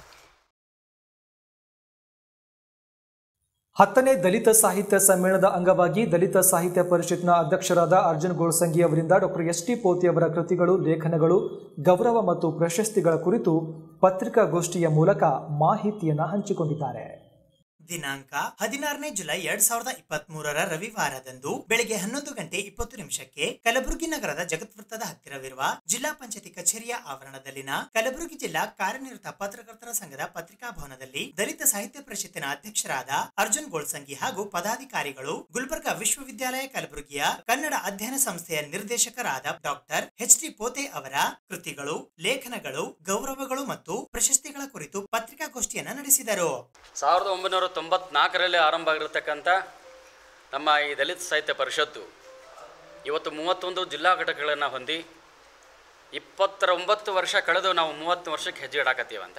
ಹತ್ತನೇ ದಲಿತ ಸಾಹಿತ್ಯ ಸಮ್ಮೇಳನದ ಅಂಗವಾಗಿ ದಲಿತ ಸಾಹಿತ್ಯ ಪರಿಷತ್ನ ಅಧ್ಯಕ್ಷರಾದ ಅರ್ಜುನ್ ಗೋಳ್ಸಂಗಿ ಅವರಿಂದ ಡಾಕ್ಟರ್ ಎಸ್ ಟಿ ಪೋತಿ ಅವರ ಕೃತಿಗಳು ಲೇಖನಗಳು ಗೌರವ ಮತ್ತು ಪ್ರಶಸ್ತಿಗಳ ಕುರಿತು ಪತ್ರಿಕಾಗೋಷ್ಠಿಯ ಮೂಲಕ ಮಾಹಿತಿಯನ್ನು ಹಂಚಿಕೊಂಡಿದ್ದಾರೆ ದಿನಾಂಕ ಹದಿನಾರನೇ ಜುಲೈ ಎರಡ್ ಸಾವಿರದ ಇಪ್ಪತ್ತ್ ಮೂರರ ರವಿವಾರದಂದು ಬೆಳಗ್ಗೆ ಹನ್ನೊಂದು ಗಂಟೆ ಇಪ್ಪತ್ತು ನಿಮಿಷಕ್ಕೆ ಕಲಬುರಗಿ ನಗರದ ಜಗತ್ವೃತ್ತದ ಹತ್ತಿರವಿರುವ ಜಿಲ್ಲಾ ಪಂಚಾಯತಿ ಕಚೇರಿಯ ಆವರಣದಲ್ಲಿನ ಕಲಬುರಗಿ ಜಿಲ್ಲಾ ಕಾರ್ಯನಿರತ ಪತ್ರಕರ್ತರ ಸಂಘದ ಪತ್ರಿಕಾ ಭವನದಲ್ಲಿ ದಲಿತ ಸಾಹಿತ್ಯ ಪರಿಷತ್ತಿನ ಅಧ್ಯಕ್ಷರಾದ ಅರ್ಜುನ್ ಗೋಳ್ಸಂಗಿ ಹಾಗೂ ಪದಾಧಿಕಾರಿಗಳು ಗುಲ್ಬರ್ಗಾ ವಿಶ್ವವಿದ್ಯಾಲಯ ಕಲಬುರಗಿಯ ಕನ್ನಡ ಅಧ್ಯಯನ ಸಂಸ್ಥೆಯ ನಿರ್ದೇಶಕರಾದ ಡಾಕ್ಟರ್ ಎಚ್ ಟಿ ಪೋತೆ ಅವರ ಕೃತಿಗಳು ಲೇಖನಗಳು ಗೌರವಗಳು ಮತ್ತು ಪ್ರಶಸ್ತಿಗಳ ಕುರಿತು ಪತ್ರಿಕಾಗೋಷ್ಠಿಯನ್ನ ನಡೆಸಿದರು ಸಾವಿರದ ಒಂಬೈನೂರ ತೊಂಬತ್ನಾಲ್ಕರಲ್ಲಿ ಆರಂಭ ಆಗಿರತಕ್ಕಂಥ ನಮ್ಮ ಈ ದಲಿತ ಸಾಹಿತ್ಯ ಪರಿಷತ್ತು ಇವತ್ತು ಮೂವತ್ತೊಂದು ಜಿಲ್ಲಾ ಘಟಕಗಳನ್ನು ಹೊಂದಿ ಇಪ್ಪತ್ತರ ಒಂಬತ್ತು ವರ್ಷ ಕಳೆದು ನಾವು ಮೂವತ್ತು ವರ್ಷಕ್ಕೆ ಹೆಜ್ಜೆ ಇಡಾಕತ್ತೀವಂತ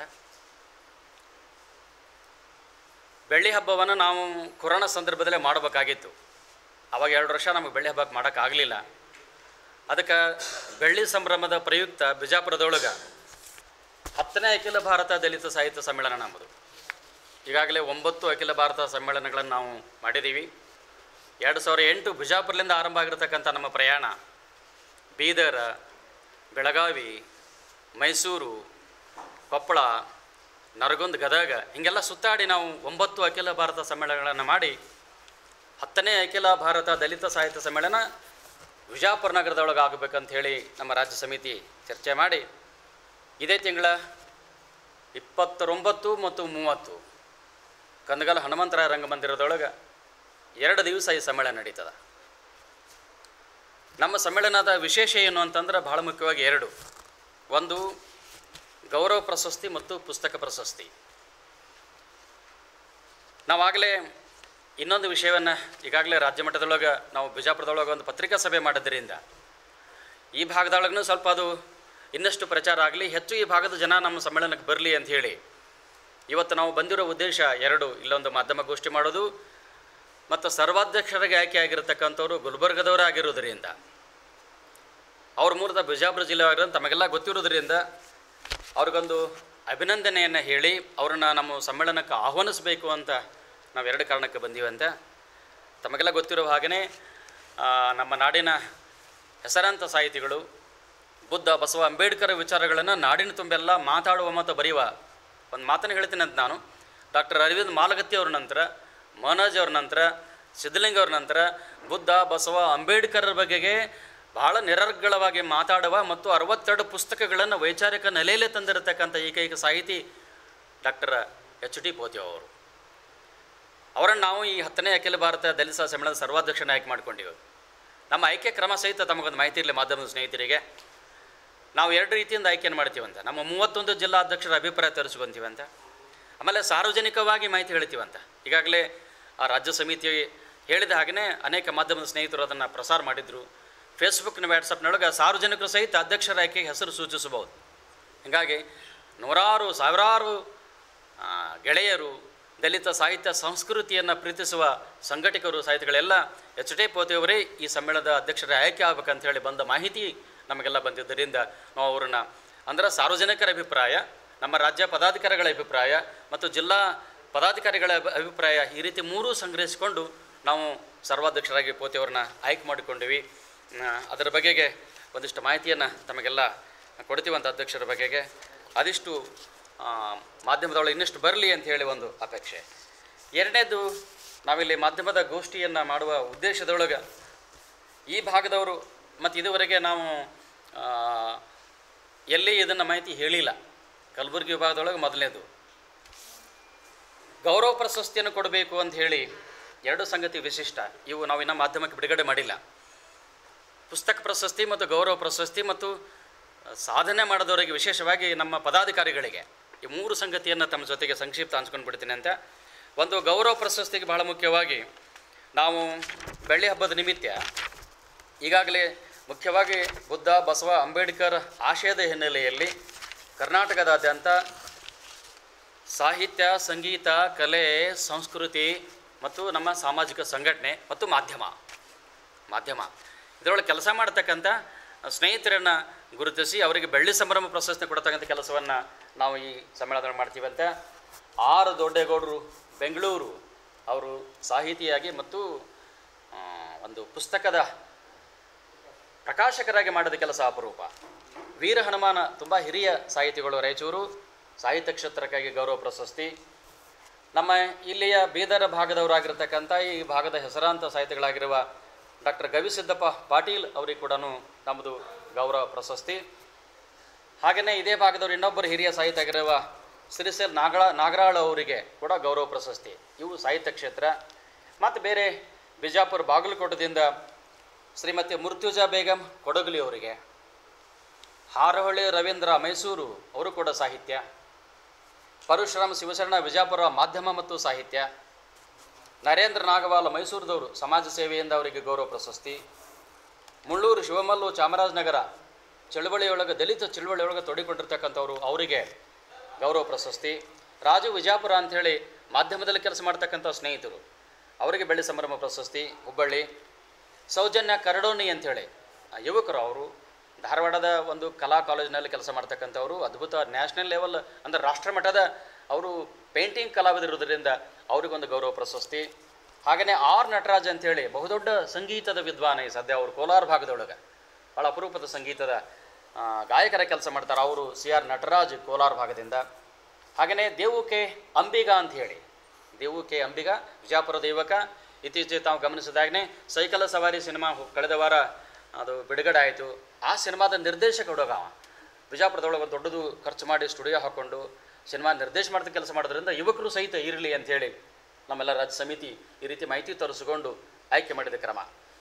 ಬೆಳ್ಳಿ ಹಬ್ಬವನ್ನು ನಾವು ಕೊರೋನಾ ಸಂದರ್ಭದಲ್ಲೇ ಮಾಡಬೇಕಾಗಿತ್ತು ಅವಾಗ ಎರಡು ವರ್ಷ ನಮಗೆ ಬೆಳ್ಳಿ ಹಬ್ಬಕ್ಕೆ ಮಾಡೋಕ್ಕಾಗಲಿಲ್ಲ ಅದಕ್ಕೆ ಬೆಳ್ಳಿ ಸಂಭ್ರಮದ ಪ್ರಯುಕ್ತ ಬಿಜಾಪುರದೊಳಗೆ ಹತ್ತನೇ ಅಖಿಲ ಭಾರತ ದಲಿತ ಸಾಹಿತ್ಯ ಸಮ್ಮೇಳನ ನಮ್ಮದು ಈಗಾಗಲೇ ಒಂಬತ್ತು ಅಖಿಲ ಭಾರತ ಸಮ್ಮೇಳನಗಳನ್ನು ನಾವು ಮಾಡಿದ್ದೀವಿ ಎರಡು ಸಾವಿರ ಎಂಟು ಬಿಜಾಪುರದಿಂದ ಆರಂಭ ಆಗಿರತಕ್ಕಂಥ ನಮ್ಮ ಪ್ರಯಾಣ ಬೀದರ್ ಬೆಳಗಾವಿ ಮೈಸೂರು ಕೊಪ್ಪಳ ನರಗುಂದ್ ಗದಗ ಹೀಗೆಲ್ಲ ಸುತ್ತಾಡಿ ನಾವು ಒಂಬತ್ತು ಅಖಿಲ ಭಾರತ ಸಮ್ಮೇಳನಗಳನ್ನು ಮಾಡಿ ಹತ್ತನೇ ಅಖಿಲ ಭಾರತ ದಲಿತ ಸಾಹಿತ್ಯ ಸಮ್ಮೇಳನ ವಿಜಾಪುರ ನಗರದೊಳಗೆ ಆಗಬೇಕಂತ ಹೇಳಿ ನಮ್ಮ ರಾಜ್ಯ ಸಮಿತಿ ಚರ್ಚೆ ಮಾಡಿ ಇದೇ ತಿಂಗಳ ಇಪ್ಪತ್ತರೊಂಬತ್ತು ಮತ್ತು ಮೂವತ್ತು ಕಂದಗಲ್ ಹನುಮಂತರಾಯ ರಂಗಮಂದಿರದೊಳಗೆ ಎರಡು ದಿವಸ ಈ ಸಮ್ಮೇಳನ ನಡೀತದ ನಮ್ಮ ಸಮ್ಮೇಳನದ ವಿಶೇಷ ಏನು ಅಂತಂದ್ರೆ ಭಾಳ ಮುಖ್ಯವಾಗಿ ಎರಡು ಒಂದು ಗೌರವ ಪ್ರಶಸ್ತಿ ಮತ್ತು ಪುಸ್ತಕ ಪ್ರಶಸ್ತಿ ನಾವಾಗಲೇ ಇನ್ನೊಂದು ವಿಷಯವನ್ನು ಈಗಾಗಲೇ ರಾಜ್ಯ ಮಟ್ಟದೊಳಗೆ ನಾವು ಬಿಜಾಪುರದೊಳಗೆ ಒಂದು ಪತ್ರಿಕಾ ಸಭೆ ಮಾಡೋದ್ರಿಂದ ಈ ಭಾಗದೊಳಗೂ ಸ್ವಲ್ಪ ಅದು ಇನ್ನಷ್ಟು ಪ್ರಚಾರ ಆಗಲಿ ಹೆಚ್ಚು ಈ ಭಾಗದ ಜನ ನಮ್ಮ ಸಮ್ಮೇಳನಕ್ಕೆ ಬರಲಿ ಅಂತ ಹೇಳಿ ಇವತ್ತು ನಾವು ಬಂದಿರೋ ಉದ್ದೇಶ ಎರಡು ಇಲ್ಲೊಂದು ಮಾಧ್ಯಮ ಗೋಷ್ಠಿ ಮಾಡೋದು ಮತ್ತು ಸರ್ವಾಧ್ಯಕ್ಷರಿಗೆ ಆಯ್ಕೆ ಆಗಿರತಕ್ಕಂಥವ್ರು ಗುಲ್ಬರ್ಗದವರೇ ಆಗಿರೋದ್ರಿಂದ ಅವ್ರ ಮೂಲದ ಬಿಜಾಪುರ ಜಿಲ್ಲೆ ಆಗಿರೋದು ತಮಗೆಲ್ಲ ಗೊತ್ತಿರೋದ್ರಿಂದ ಅವ್ರಿಗೊಂದು ಅಭಿನಂದನೆಯನ್ನು ಹೇಳಿ ಅವ್ರನ್ನ ನಮ್ಮ ಸಮ್ಮೇಳನಕ್ಕೆ ಆಹ್ವಾನಿಸಬೇಕು ಅಂತ ನಾವು ಎರಡು ಕಾರಣಕ್ಕೆ ಬಂದೀವಂತ ತಮಗೆಲ್ಲ ಗೊತ್ತಿರೋ ಹಾಗೆಯೇ ನಮ್ಮ ನಾಡಿನ ಹೆಸರಾಂತ ಸಾಹಿತಿಗಳು ಬುದ್ಧ ಬಸವ ಅಂಬೇಡ್ಕರ್ ವಿಚಾರಗಳನ್ನು ನಾಡಿನ ತುಂಬೆಲ್ಲ ಮಾತಾಡುವ ಮತ್ತು ಬರೆಯುವ ಒಂದು ಮಾತನ್ನು ಹೇಳ್ತೀನಿ ಅಂತ ನಾನು ಡಾಕ್ಟರ್ ಅರವಿಂದ್ ಮಾಲಗತ್ತಿ ಅವ್ರ ನಂತರ ಮನೋಜ್ ಅವ್ರ ನಂತರ ಸಿದ್ಧಲಿಂಗ ಅವ್ರ ನಂತರ ಬುದ್ಧ ಬಸವ ಅಂಬೇಡ್ಕರ್ ಬಗೆಗೆ ಭಾಳ ನಿರರ್ಗಳವಾಗಿ ಮಾತಾಡುವ ಮತ್ತು ಅರವತ್ತೆರಡು ಪುಸ್ತಕಗಳನ್ನು ವೈಚಾರಿಕ ನೆಲೆಯಲ್ಲೇ ತಂದಿರತಕ್ಕಂಥ ಏಕೈಕ ಸಾಹಿತಿ ಡಾಕ್ಟರ್ ಎಚ್ ಟಿ ಪೋತಿ ಅವರು ಅವರನ್ನು ನಾವು ಈ ಹತ್ತನೇ ಅಖಿಲ ಭಾರತ ದಲಿತ ಸಮ್ಮೇಳನದ ಸರ್ವಾಧ್ಯಕ್ಷನ ಆಯ್ಕೆ ಮಾಡ್ಕೊಂಡಿವಿ ನಮ್ಮ ಆಯ್ಕೆ ಕ್ರಮ ಸಹಿತ ತಮಗೊಂದು ಮಾಹಿತಿ ಇರಲಿ ಮಾಧ್ಯಮದ ಸ್ನೇಹಿತರಿಗೆ ನಾವು ಎರಡು ರೀತಿಯಿಂದ ಆಯ್ಕೆಯನ್ನು ಮಾಡ್ತೀವಂತ ನಮ್ಮ ಮೂವತ್ತೊಂದು ಜಿಲ್ಲಾಧ್ಯಕ್ಷರ ಅಭಿಪ್ರಾಯ ತರಿಸ್ಕೊಂತೀವಂತ ಆಮೇಲೆ ಸಾರ್ವಜನಿಕವಾಗಿ ಮಾಹಿತಿ ಹೇಳ್ತೀವಂತ ಈಗಾಗಲೇ ಆ ರಾಜ್ಯ ಸಮಿತಿ ಹೇಳಿದ ಹಾಗೆಯೇ ಅನೇಕ ಮಾಧ್ಯಮದ ಸ್ನೇಹಿತರು ಅದನ್ನು ಪ್ರಸಾರ ಮಾಡಿದರು ಫೇಸ್ಬುಕ್ನ ವಾಟ್ಸಪ್ನೊಳಗೆ ಸಾರ್ವಜನಿಕರು ಸಹಿತ ಅಧ್ಯಕ್ಷರ ಆಯ್ಕೆಗೆ ಹೆಸರು ಸೂಚಿಸಬಹುದು ಹೀಗಾಗಿ ನೂರಾರು ಸಾವಿರಾರು ಆ, ಗೆಳೆಯರು ದಲಿತ ಸಾಹಿತ್ಯ ಸಂಸ್ಕೃತಿಯನ್ನು ಪ್ರೀತಿಸುವ ಸಂಘಟಕರು ಸಾಹಿತಿಗಳೆಲ್ಲ ಎಚ್ ಡಿ ಪೋತಿಯವರೇ ಈ ಸಮ್ಮೇಳನದ ಅಧ್ಯಕ್ಷರ ಆಯ್ಕೆ ಆಗ್ಬೇಕಂತ ಹೇಳಿ ಬಂದ ಮಾಹಿತಿ ನಮಗೆಲ್ಲ ಬಂದಿದ್ದರಿಂದ ನಾವು ಅವ್ರನ್ನ ಅಂದ್ರೆ ಸಾರ್ವಜನಿಕರ ಅಭಿಪ್ರಾಯ ನಮ್ಮ ರಾಜ್ಯ ಪದಾಧಿಕಾರಿಗಳ ಅಭಿಪ್ರಾಯ ಮತ್ತು ಜಿಲ್ಲಾ ಪದಾಧಿಕಾರಿಗಳ ಅಭಿ- ಅಭಿಪ್ರಾಯ ಈ ರೀತಿ ಮೂರೂ ಸಂಗ್ರಹಿಸಿಕೊಂಡು ನಾವು ಸರ್ವಾಧ್ಯಕ್ಷರಾಗಿ ಪೋತಿಯವ್ರನ್ನ ಆಯ್ಕೆ ಮಾಡಿಕೊಂಡಿವಿ ಆ, ಅದರ ಬಗೆಗೆ ಒಂದಿಷ್ಟು ಮಾಹಿತಿಯನ್ನು ತಮಗೆಲ್ಲ ಕೊಡ್ತೀವಂತ ಅಧ್ಯಕ್ಷರ ಬಗೆಗೆ ಅದಿಷ್ಟು ಆ, ಮಾಧ್ಯಮದೊಳಗೆ ಇನ್ನಷ್ಟು ಬರಲಿ ಅಂತ ಹೇಳಿ ಒಂದು ಅಪೇಕ್ಷೆ ಎರಡನೇದು ನಾವಿಲ್ಲಿ ಮಾಧ್ಯಮದ ಗೋಷ್ಠಿಯನ್ನು ಮಾಡುವ ಉದ್ದೇಶದೊಳಗೆ ಈ ಭಾಗದವರು ಮತ್ತು ಇದುವರೆಗೆ ನಾವು ಆ, ಎಲ್ಲಿ ಇದನ್ನು ಮಾಹಿತಿ ಹೇಳಿಲ್ಲ ಕಲಬುರಗಿ ವಿಭಾಗದೊಳಗೆ ಮೊದಲನೇದು ಗೌರವ ಪ್ರಶಸ್ತಿಯನ್ನು ಕೊಡಬೇಕು ಅಂತ ಹೇಳಿ ಎರಡು ಸಂಗತಿ ವಿಶಿಷ್ಟ ಇವು ನಾವು ಇನ್ನೂ ಮಾಧ್ಯಮಕ್ಕೆ ಬಿಡುಗಡೆ ಮಾಡಿಲ್ಲ ಪುಸ್ತಕ ಪ್ರಶಸ್ತಿ ಮತ್ತು ಗೌರವ ಪ್ರಶಸ್ತಿ ಮತ್ತು ಸಾಧನೆ ಮಾಡಿದವರಿಗೆ ವಿಶೇಷವಾಗಿ ನಮ್ಮ ಪದಾಧಿಕಾರಿಗಳಿಗೆ ಈ ಮೂರು ಸಂಗತಿಯನ್ನು ತಮ್ಮ ಜೊತೆಗೆ ಸಂಕ್ಷಿಪ್ತ ಹಂಚ್ಕೊಂಡು ಬಿಡ್ತೀನಿ ಅಂತ ಒಂದು ಗೌರವ ಪ್ರಶಸ್ತಿಗೆ ಬಹಳ ಮುಖ್ಯವಾಗಿ ನಾವು ಬೆಳ್ಳಿ ಹಬ್ಬದ ನಿಮಿತ್ತ ಈಗಾಗಲೇ ಮುಖ್ಯವಾಗಿ ಬುದ್ಧ ಬಸವ ಅಂಬೇಡ್ಕರ್ ಆಶಯದ ಹಿನ್ನೆಲೆಯಲ್ಲಿ ಕರ್ನಾಟಕದಾದ್ಯಂತ ಸಾಹಿತ್ಯ ಸಂಗೀತ ಕಲೆ ಸಂಸ್ಕೃತಿ ಮತ್ತು ನಮ್ಮ ಸಾಮಾಜಿಕ ಸಂಘಟನೆ ಮತ್ತು ಮಾಧ್ಯಮ ಮಾಧ್ಯಮ ಇದರೊಳಗೆ ಕೆಲಸ ಮಾಡ್ತಕ್ಕಂಥ ಸ್ನೇಹಿತರನ್ನು ಗುರುತಿಸಿ ಅವರಿಗೆ ಬೆಳ್ಳಿ ಸಂಭ್ರಮ ಪ್ರಶಸ್ತಿ ಕೊಡ್ತಕ್ಕಂಥ ಕೆಲಸವನ್ನು ನಾವು ಈ ಸಮ್ಮೇಳನದಲ್ಲಿ ಮಾಡ್ತೀವಂತೆ ಆರು ದೊಡ್ಡೇಗೌಡರು ಬೆಂಗಳೂರು ಅವರು ಸಾಹಿತಿಯಾಗಿ ಮತ್ತು ಆ, ಒಂದು ಪುಸ್ತಕದ ಪ್ರಕಾಶಕರಾಗಿ ಮಾಡಿದ ಕೆಲಸ ಅಪರೂಪ ವೀರ ಹನುಮಾನ ತುಂಬ ಹಿರಿಯ ಸಾಹಿತಿಗಳು ರಾಯಚೂರು ಸಾಹಿತ್ಯ ಕ್ಷೇತ್ರಕ್ಕಾಗಿ ಗೌರವ ಪ್ರಶಸ್ತಿ ನಮ್ಮ ಇಲ್ಲಿಯ ಬೀದರ ಭಾಗದವರಾಗಿರ್ತಕ್ಕಂಥ ಈ ಭಾಗದ ಹೆಸರಾಂತ ಸಾಹಿತಿಗಳಾಗಿರುವ ಡಾಕ್ಟರ್ ಗವಿಸಿದ್ದಪ್ಪ ಪಾಟೀಲ್ ಅವರಿಗೆ ಕೂಡ ನಮ್ಮದು ಗೌರವ ಪ್ರಶಸ್ತಿ ಹಾಗೆಯೇ ಇದೇ ಭಾಗದವರು ಇನ್ನೊಬ್ಬರು ಹಿರಿಯ ಸಾಹಿತಿ ಆಗಿರುವ ಸಿರಿಸೆಲ್ ನಾಗಳ ನಾಗರಾಳ್ ಅವರಿಗೆ ಕೂಡ ಗೌರವ ಪ್ರಶಸ್ತಿ ಇವು ಸಾಹಿತ್ಯ ಕ್ಷೇತ್ರ ಮತ್ತು ಬೇರೆ ಬಿಜಾಪುರ ಬಾಗಲಕೋಟದಿಂದ ಶ್ರೀಮತಿ ಮುರ್ತುಜಾ ಬೇಗಂ ಕೊಡಗಲಿ ಅವರಿಗೆ ಹಾರಹೊಳಿ ರವೀಂದ್ರ ಮೈಸೂರು ಅವರು ಕೂಡ ಸಾಹಿತ್ಯ ಪರಶುರಾಮ್ ಶಿವಶರಣ ವಿಜಾಪುರ ಮಾಧ್ಯಮ ಮತ್ತು ಸಾಹಿತ್ಯ ನರೇಂದ್ರ ನಾಗವಾಲ ಮೈಸೂರದವರು ಸಮಾಜ ಸೇವೆಯಿಂದ ಅವರಿಗೆ ಗೌರವ ಪ್ರಶಸ್ತಿ ಮುಳ್ಳೂರು ಶಿವಮಲ್ಲು ಚಾಮರಾಜನಗರ ಚಳುವಳಿಯೊಳಗೆ ದಲಿತ ಚಳುವಳಿಯೊಳಗೆ ತೊಡಿಕೊಂಡಿರ್ತಕ್ಕಂಥವ್ರು ಅವರಿಗೆ ಗೌರವ ಪ್ರಶಸ್ತಿ ರಾಜು ವಿಜಾಪುರ ಅಂಥೇಳಿ ಮಾಧ್ಯಮದಲ್ಲಿ ಕೆಲಸ ಮಾಡ್ತಕ್ಕಂಥ ಸ್ನೇಹಿತರು ಅವರಿಗೆ ಬೆಳ್ಳಿ ಸಂಭ್ರಮ ಪ್ರಶಸ್ತಿ ಹುಬ್ಬಳ್ಳಿ ಸೌಜನ್ಯ ಕರಡೋನಿ ಅಂಥೇಳಿ ಆ ಯುವಕರು ಅವರು ಧಾರವಾಡದ ಒಂದು ಕಲಾ ಕಾಲೇಜಿನಲ್ಲಿ ಕೆಲಸ ಮಾಡ್ತಕ್ಕಂಥವ್ರು ಅದ್ಭುತ ನ್ಯಾಷನಲ್ ಲೆವೆಲ್ ಅಂದರೆ ರಾಷ್ಟ್ರಮಟ್ಟದ ಅವರು ಪೇಂಟಿಂಗ್ ಕಲಾವಿದರಿರೋದ್ರಿಂದ ಅವರಿಗೊಂದು ಗೌರವ ಪ್ರಶಸ್ತಿ ಹಾಗೆಯೇ ಆರ್ ನಟರಾಜ್ ಅಂಥೇಳಿ ಬಹುದೊಡ್ಡ ಸಂಗೀತದ ವಿದ್ವಾನ ಈ ಸದ್ಯ ಅವರು ಕೋಲಾರ ಭಾಗದೊಳಗೆ ಭಾಳ ಅಪರೂಪದ ಸಂಗೀತದ ಆ, ಗಾಯಕರ ಕೆಲಸ ಮಾಡ್ತಾರೆ ಅವರು ಸಿ ಆರ್ ನಟರಾಜ್ ಕೋಲಾರ ಭಾಗದಿಂದ ಹಾಗೆಯೇ ದೇವು ಕೆ ಅಂಬಿಗ ಅಂತ ಹೇಳಿ ದೇವು ಕೆ ಅಂಬಿಗ ವಿಜಾಪುರದ ಯುವಕ ಇತ್ತೀಚೆಗೆ ತಾವು ಗಮನಿಸಿದಾಗನೇ ಸೈಕಲ್ ಸವಾರಿ ಸಿನಿಮಾ ಹೊ- ಕಳೆದ ವಾರ ಅದು ಬಿಡುಗಡೆ ಆಯಿತು ಆ ಸಿನಿಮಾದ ನಿರ್ದೇಶಕ ಹುಡುಗ ಅವ ಬಿಜಾಪುರದೊಳಗೆ ಒಂದು ದೊಡ್ಡದು ಖರ್ಚು ಮಾಡಿ ಸ್ಟುಡಿಯೋ ಹಾಕ್ಕೊಂಡು ಸಿನಿಮಾ ನಿರ್ದೇಶ ಮಾಡಿದ ಕೆಲಸ ಮಾಡೋದ್ರಿಂದ ಯುವಕರು ಸಹಿತ ಇರಲಿ ಅಂಥೇಳಿ ನಮ್ಮೆಲ್ಲ ರಾಜ್ಯ ಸಮಿತಿ ಈ ರೀತಿ ಮಾಹಿತಿ ತರಿಸಿಕೊಂಡು ಆಯ್ಕೆ ಮಾಡಿದ ಕ್ರಮ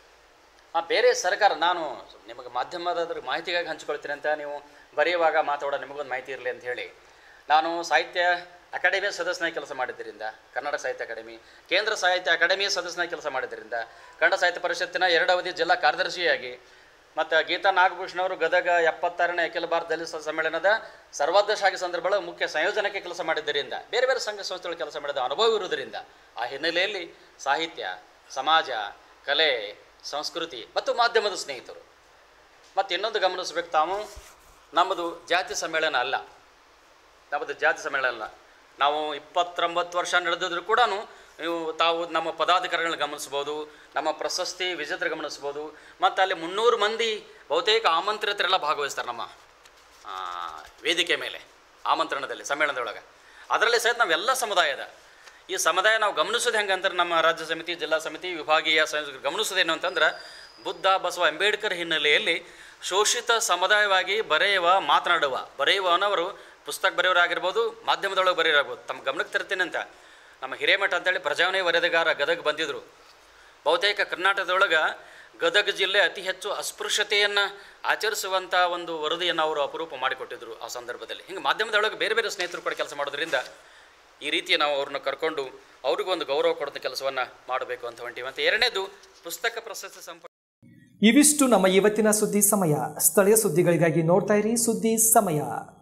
ಆ ಬೇರೆ ಸರ್ಕಾರ ನಾನು ನಿಮಗೆ ಮಾಧ್ಯಮದ ಮಾಹಿತಿಗಾಗಿ ಹಂಚ್ಕೊಳ್ತೀನಿ ಅಂತ ನೀವು ಬರೆಯುವಾಗ ಮಾತಾಡೋ ನಿಮಗೊಂದು ಮಾಹಿತಿ ಇರಲಿ ಅಂತ ಹೇಳಿ ನಾನು ಸಾಹಿತ್ಯ ಅಕಾಡೆಮಿಯ ಸದಸ್ಯನಾಗಿ ಕೆಲಸ ಮಾಡಿದ್ದರಿಂದ ಕನ್ನಡ ಸಾಹಿತ್ಯ ಅಕಾಡೆಮಿ ಕೇಂದ್ರ ಸಾಹಿತ್ಯ ಅಕಾಡೆಮಿಯ ಸದಸ್ಯನಾಗಿ ಕೆಲಸ ಮಾಡಿದ್ದರಿಂದ ಕನ್ನಡ ಸಾಹಿತ್ಯ ಪರಿಷತ್ತಿನ ಎರಡು ಅವಧಿ ಜಿಲ್ಲಾ ಕಾರ್ಯದರ್ಶಿಯಾಗಿ ಮತ್ತು ಗೀತಾ ನಾಗಭೂಷಣ್ ಅವರು ಗದಗ ಎಪ್ಪತ್ತಾರನೇ ಅಖಿಲ ಭಾರತ ದಲಿತ ಸಮ್ಮೇಳನದ ಸರ್ವಾಧ್ಯಕ್ಷಾಗಿ ಸಂದರ್ಭಗಳ ಮುಖ್ಯ ಸಂಯೋಜನೆಗೆ ಕೆಲಸ ಮಾಡಿದ್ದರಿಂದ ಬೇರೆ ಬೇರೆ ಸಂಘ ಸಂಸ್ಥೆಗಳು ಕೆಲಸ ಮಾಡಿದ ಅನುಭವ ಇರುವುದರಿಂದ ಆ ಹಿನ್ನೆಲೆಯಲ್ಲಿ ಸಾಹಿತ್ಯ ಸಮಾಜ ಕಲೆ ಸಂಸ್ಕೃತಿ ಮತ್ತು ಮಾಧ್ಯಮದ ಸ್ನೇಹಿತರು ಮತ್ತು ಇನ್ನೊಂದು ಗಮನಿಸ್ಬೇಕು ತಾವು ನಮ್ಮದು ಜಾತಿ ಸಮ್ಮೇಳನ ಅಲ್ಲ ನಮ್ಮದು ಜಾತಿ ಸಮ್ಮೇಳನ ಅಲ್ಲ ನಾವು ಇಪ್ಪತ್ತೊಂಬತ್ತು ವರ್ಷ ನಡೆದಿದ್ರು ಕೂಡ ನೀವು ತಾವು ನಮ್ಮ ಪದಾಧಿಕಾರಿಗಳನ್ನ ಗಮನಿಸ್ಬೋದು ನಮ್ಮ ಪ್ರಶಸ್ತಿ ವಿಜೇತರ ಗಮನಿಸ್ಬೋದು ಮತ್ತು ಅಲ್ಲಿ ಮುನ್ನೂರು ಮಂದಿ ಬಹುತೇಕ ಆಮಂತ್ರಿತರೆಲ್ಲ ಭಾಗವಹಿಸ್ತಾರೆ ನಮ್ಮ ಆ, ವೇದಿಕೆ ಮೇಲೆ ಆಮಂತ್ರಣದಲ್ಲಿ ಸಮ್ಮೇಳನದೊಳಗೆ ಅದರಲ್ಲಿ ಸಹಿತ ನಾವೆಲ್ಲ ಸಮುದಾಯದ ಈ ಸಮುದಾಯ ನಾವು ಗಮನಿಸೋದು ಹೆಂಗೆ ಅಂತಾರೆ ನಮ್ಮ ರಾಜ್ಯ ಸಮಿತಿ ಜಿಲ್ಲಾ ಸಮಿತಿ ವಿಭಾಗೀಯ ಸಂಯೋಜಕರು ಗಮನಿಸೋದೇನು ಅಂತಂದ್ರೆ ಬುದ್ಧ ಬಸವ ಅಂಬೇಡ್ಕರ್ ಹಿನ್ನೆಲೆಯಲ್ಲಿ ಶೋಷಿತ ಸಮುದಾಯವಾಗಿ ಬರೆಯುವ ಮಾತನಾಡುವ ಬರೆಯುವನವರು ಪುಸ್ತಕ ಬರೆಯೋರಾಗಿರ್ಬೋದು ಮಾಧ್ಯಮದೊಳಗೆ ಬರೆಯೋರಾಗ್ಬೋದು ತಮ್ಮ ಗಮನಕ್ಕೆ ತರ್ತೀನಿ ಅಂತ ನಮ್ಮ ಹಿರೇಮಠ ಅಂತೇಳಿ ಪ್ರಜಾವಣೆ ವರದಿಗಾರ ಗದಗ ಬಂದಿದ್ದರು ಬಹುತೇಕ ಕರ್ನಾಟಕದೊಳಗೆ ಗದಗ ಜಿಲ್ಲೆ ಅತಿ ಹೆಚ್ಚು ಅಸ್ಪೃಶ್ಯತೆಯನ್ನು ಆಚರಿಸುವಂಥ ಒಂದು ವರದಿಯನ್ನು ಅವರು ಅಪರೂಪ ಮಾಡಿಕೊಟ್ಟಿದ್ರು ಆ ಸಂದರ್ಭದಲ್ಲಿ ಹಿಂಗೆ ಮಾಧ್ಯಮದೊಳಗೆ ಬೇರೆ ಬೇರೆ ಸ್ನೇಹಿತರು ಕೂಡ ಕೆಲಸ ಮಾಡೋದ್ರಿಂದ ಈ ರೀತಿ ನಾವು ಅವ್ರನ್ನ ಕರ್ಕೊಂಡು ಅವ್ರಿಗೂ ಒಂದು ಗೌರವ ಕೊಡೋ ಕೆಲಸವನ್ನು ಮಾಡಬೇಕು ಅಂತ ಹೊಂಟೀವಿ ಅಂತ ಎರಡನೇದು ಪುಸ್ತಕ ಪ್ರಶಸ್ತಿ ಸಂಪ ಇವಿಷ್ಟು ನಮ್ಮ ಇವತ್ತಿನ ಸುದ್ದಿ ಸಮಯ ಸ್ಥಳೀಯ ಸುದ್ದಿಗಳಿಗಾಗಿ ನೋಡ್ತಾ ಇರಿ ಸುದ್ದಿ ಸಮಯ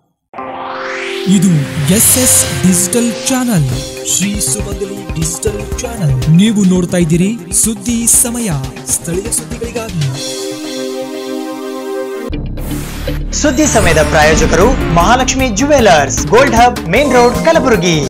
ಇದು S S digital channel Shri Sumangali digital channel ನೀವು ನೋಡ್ತಾ ಇದ್ದೀರಿ ಸುದ್ದಿ ಸಮಯ ಸ್ಥಳೀಯ ಸುದ್ದಿಗಳಿಗಾಗಿ ಸುದ್ದಿ ಸಮಯದ ಪ್ರಾಯೋಜಕರು Mahalakshmi jewellers gold hub main road Kalaburagi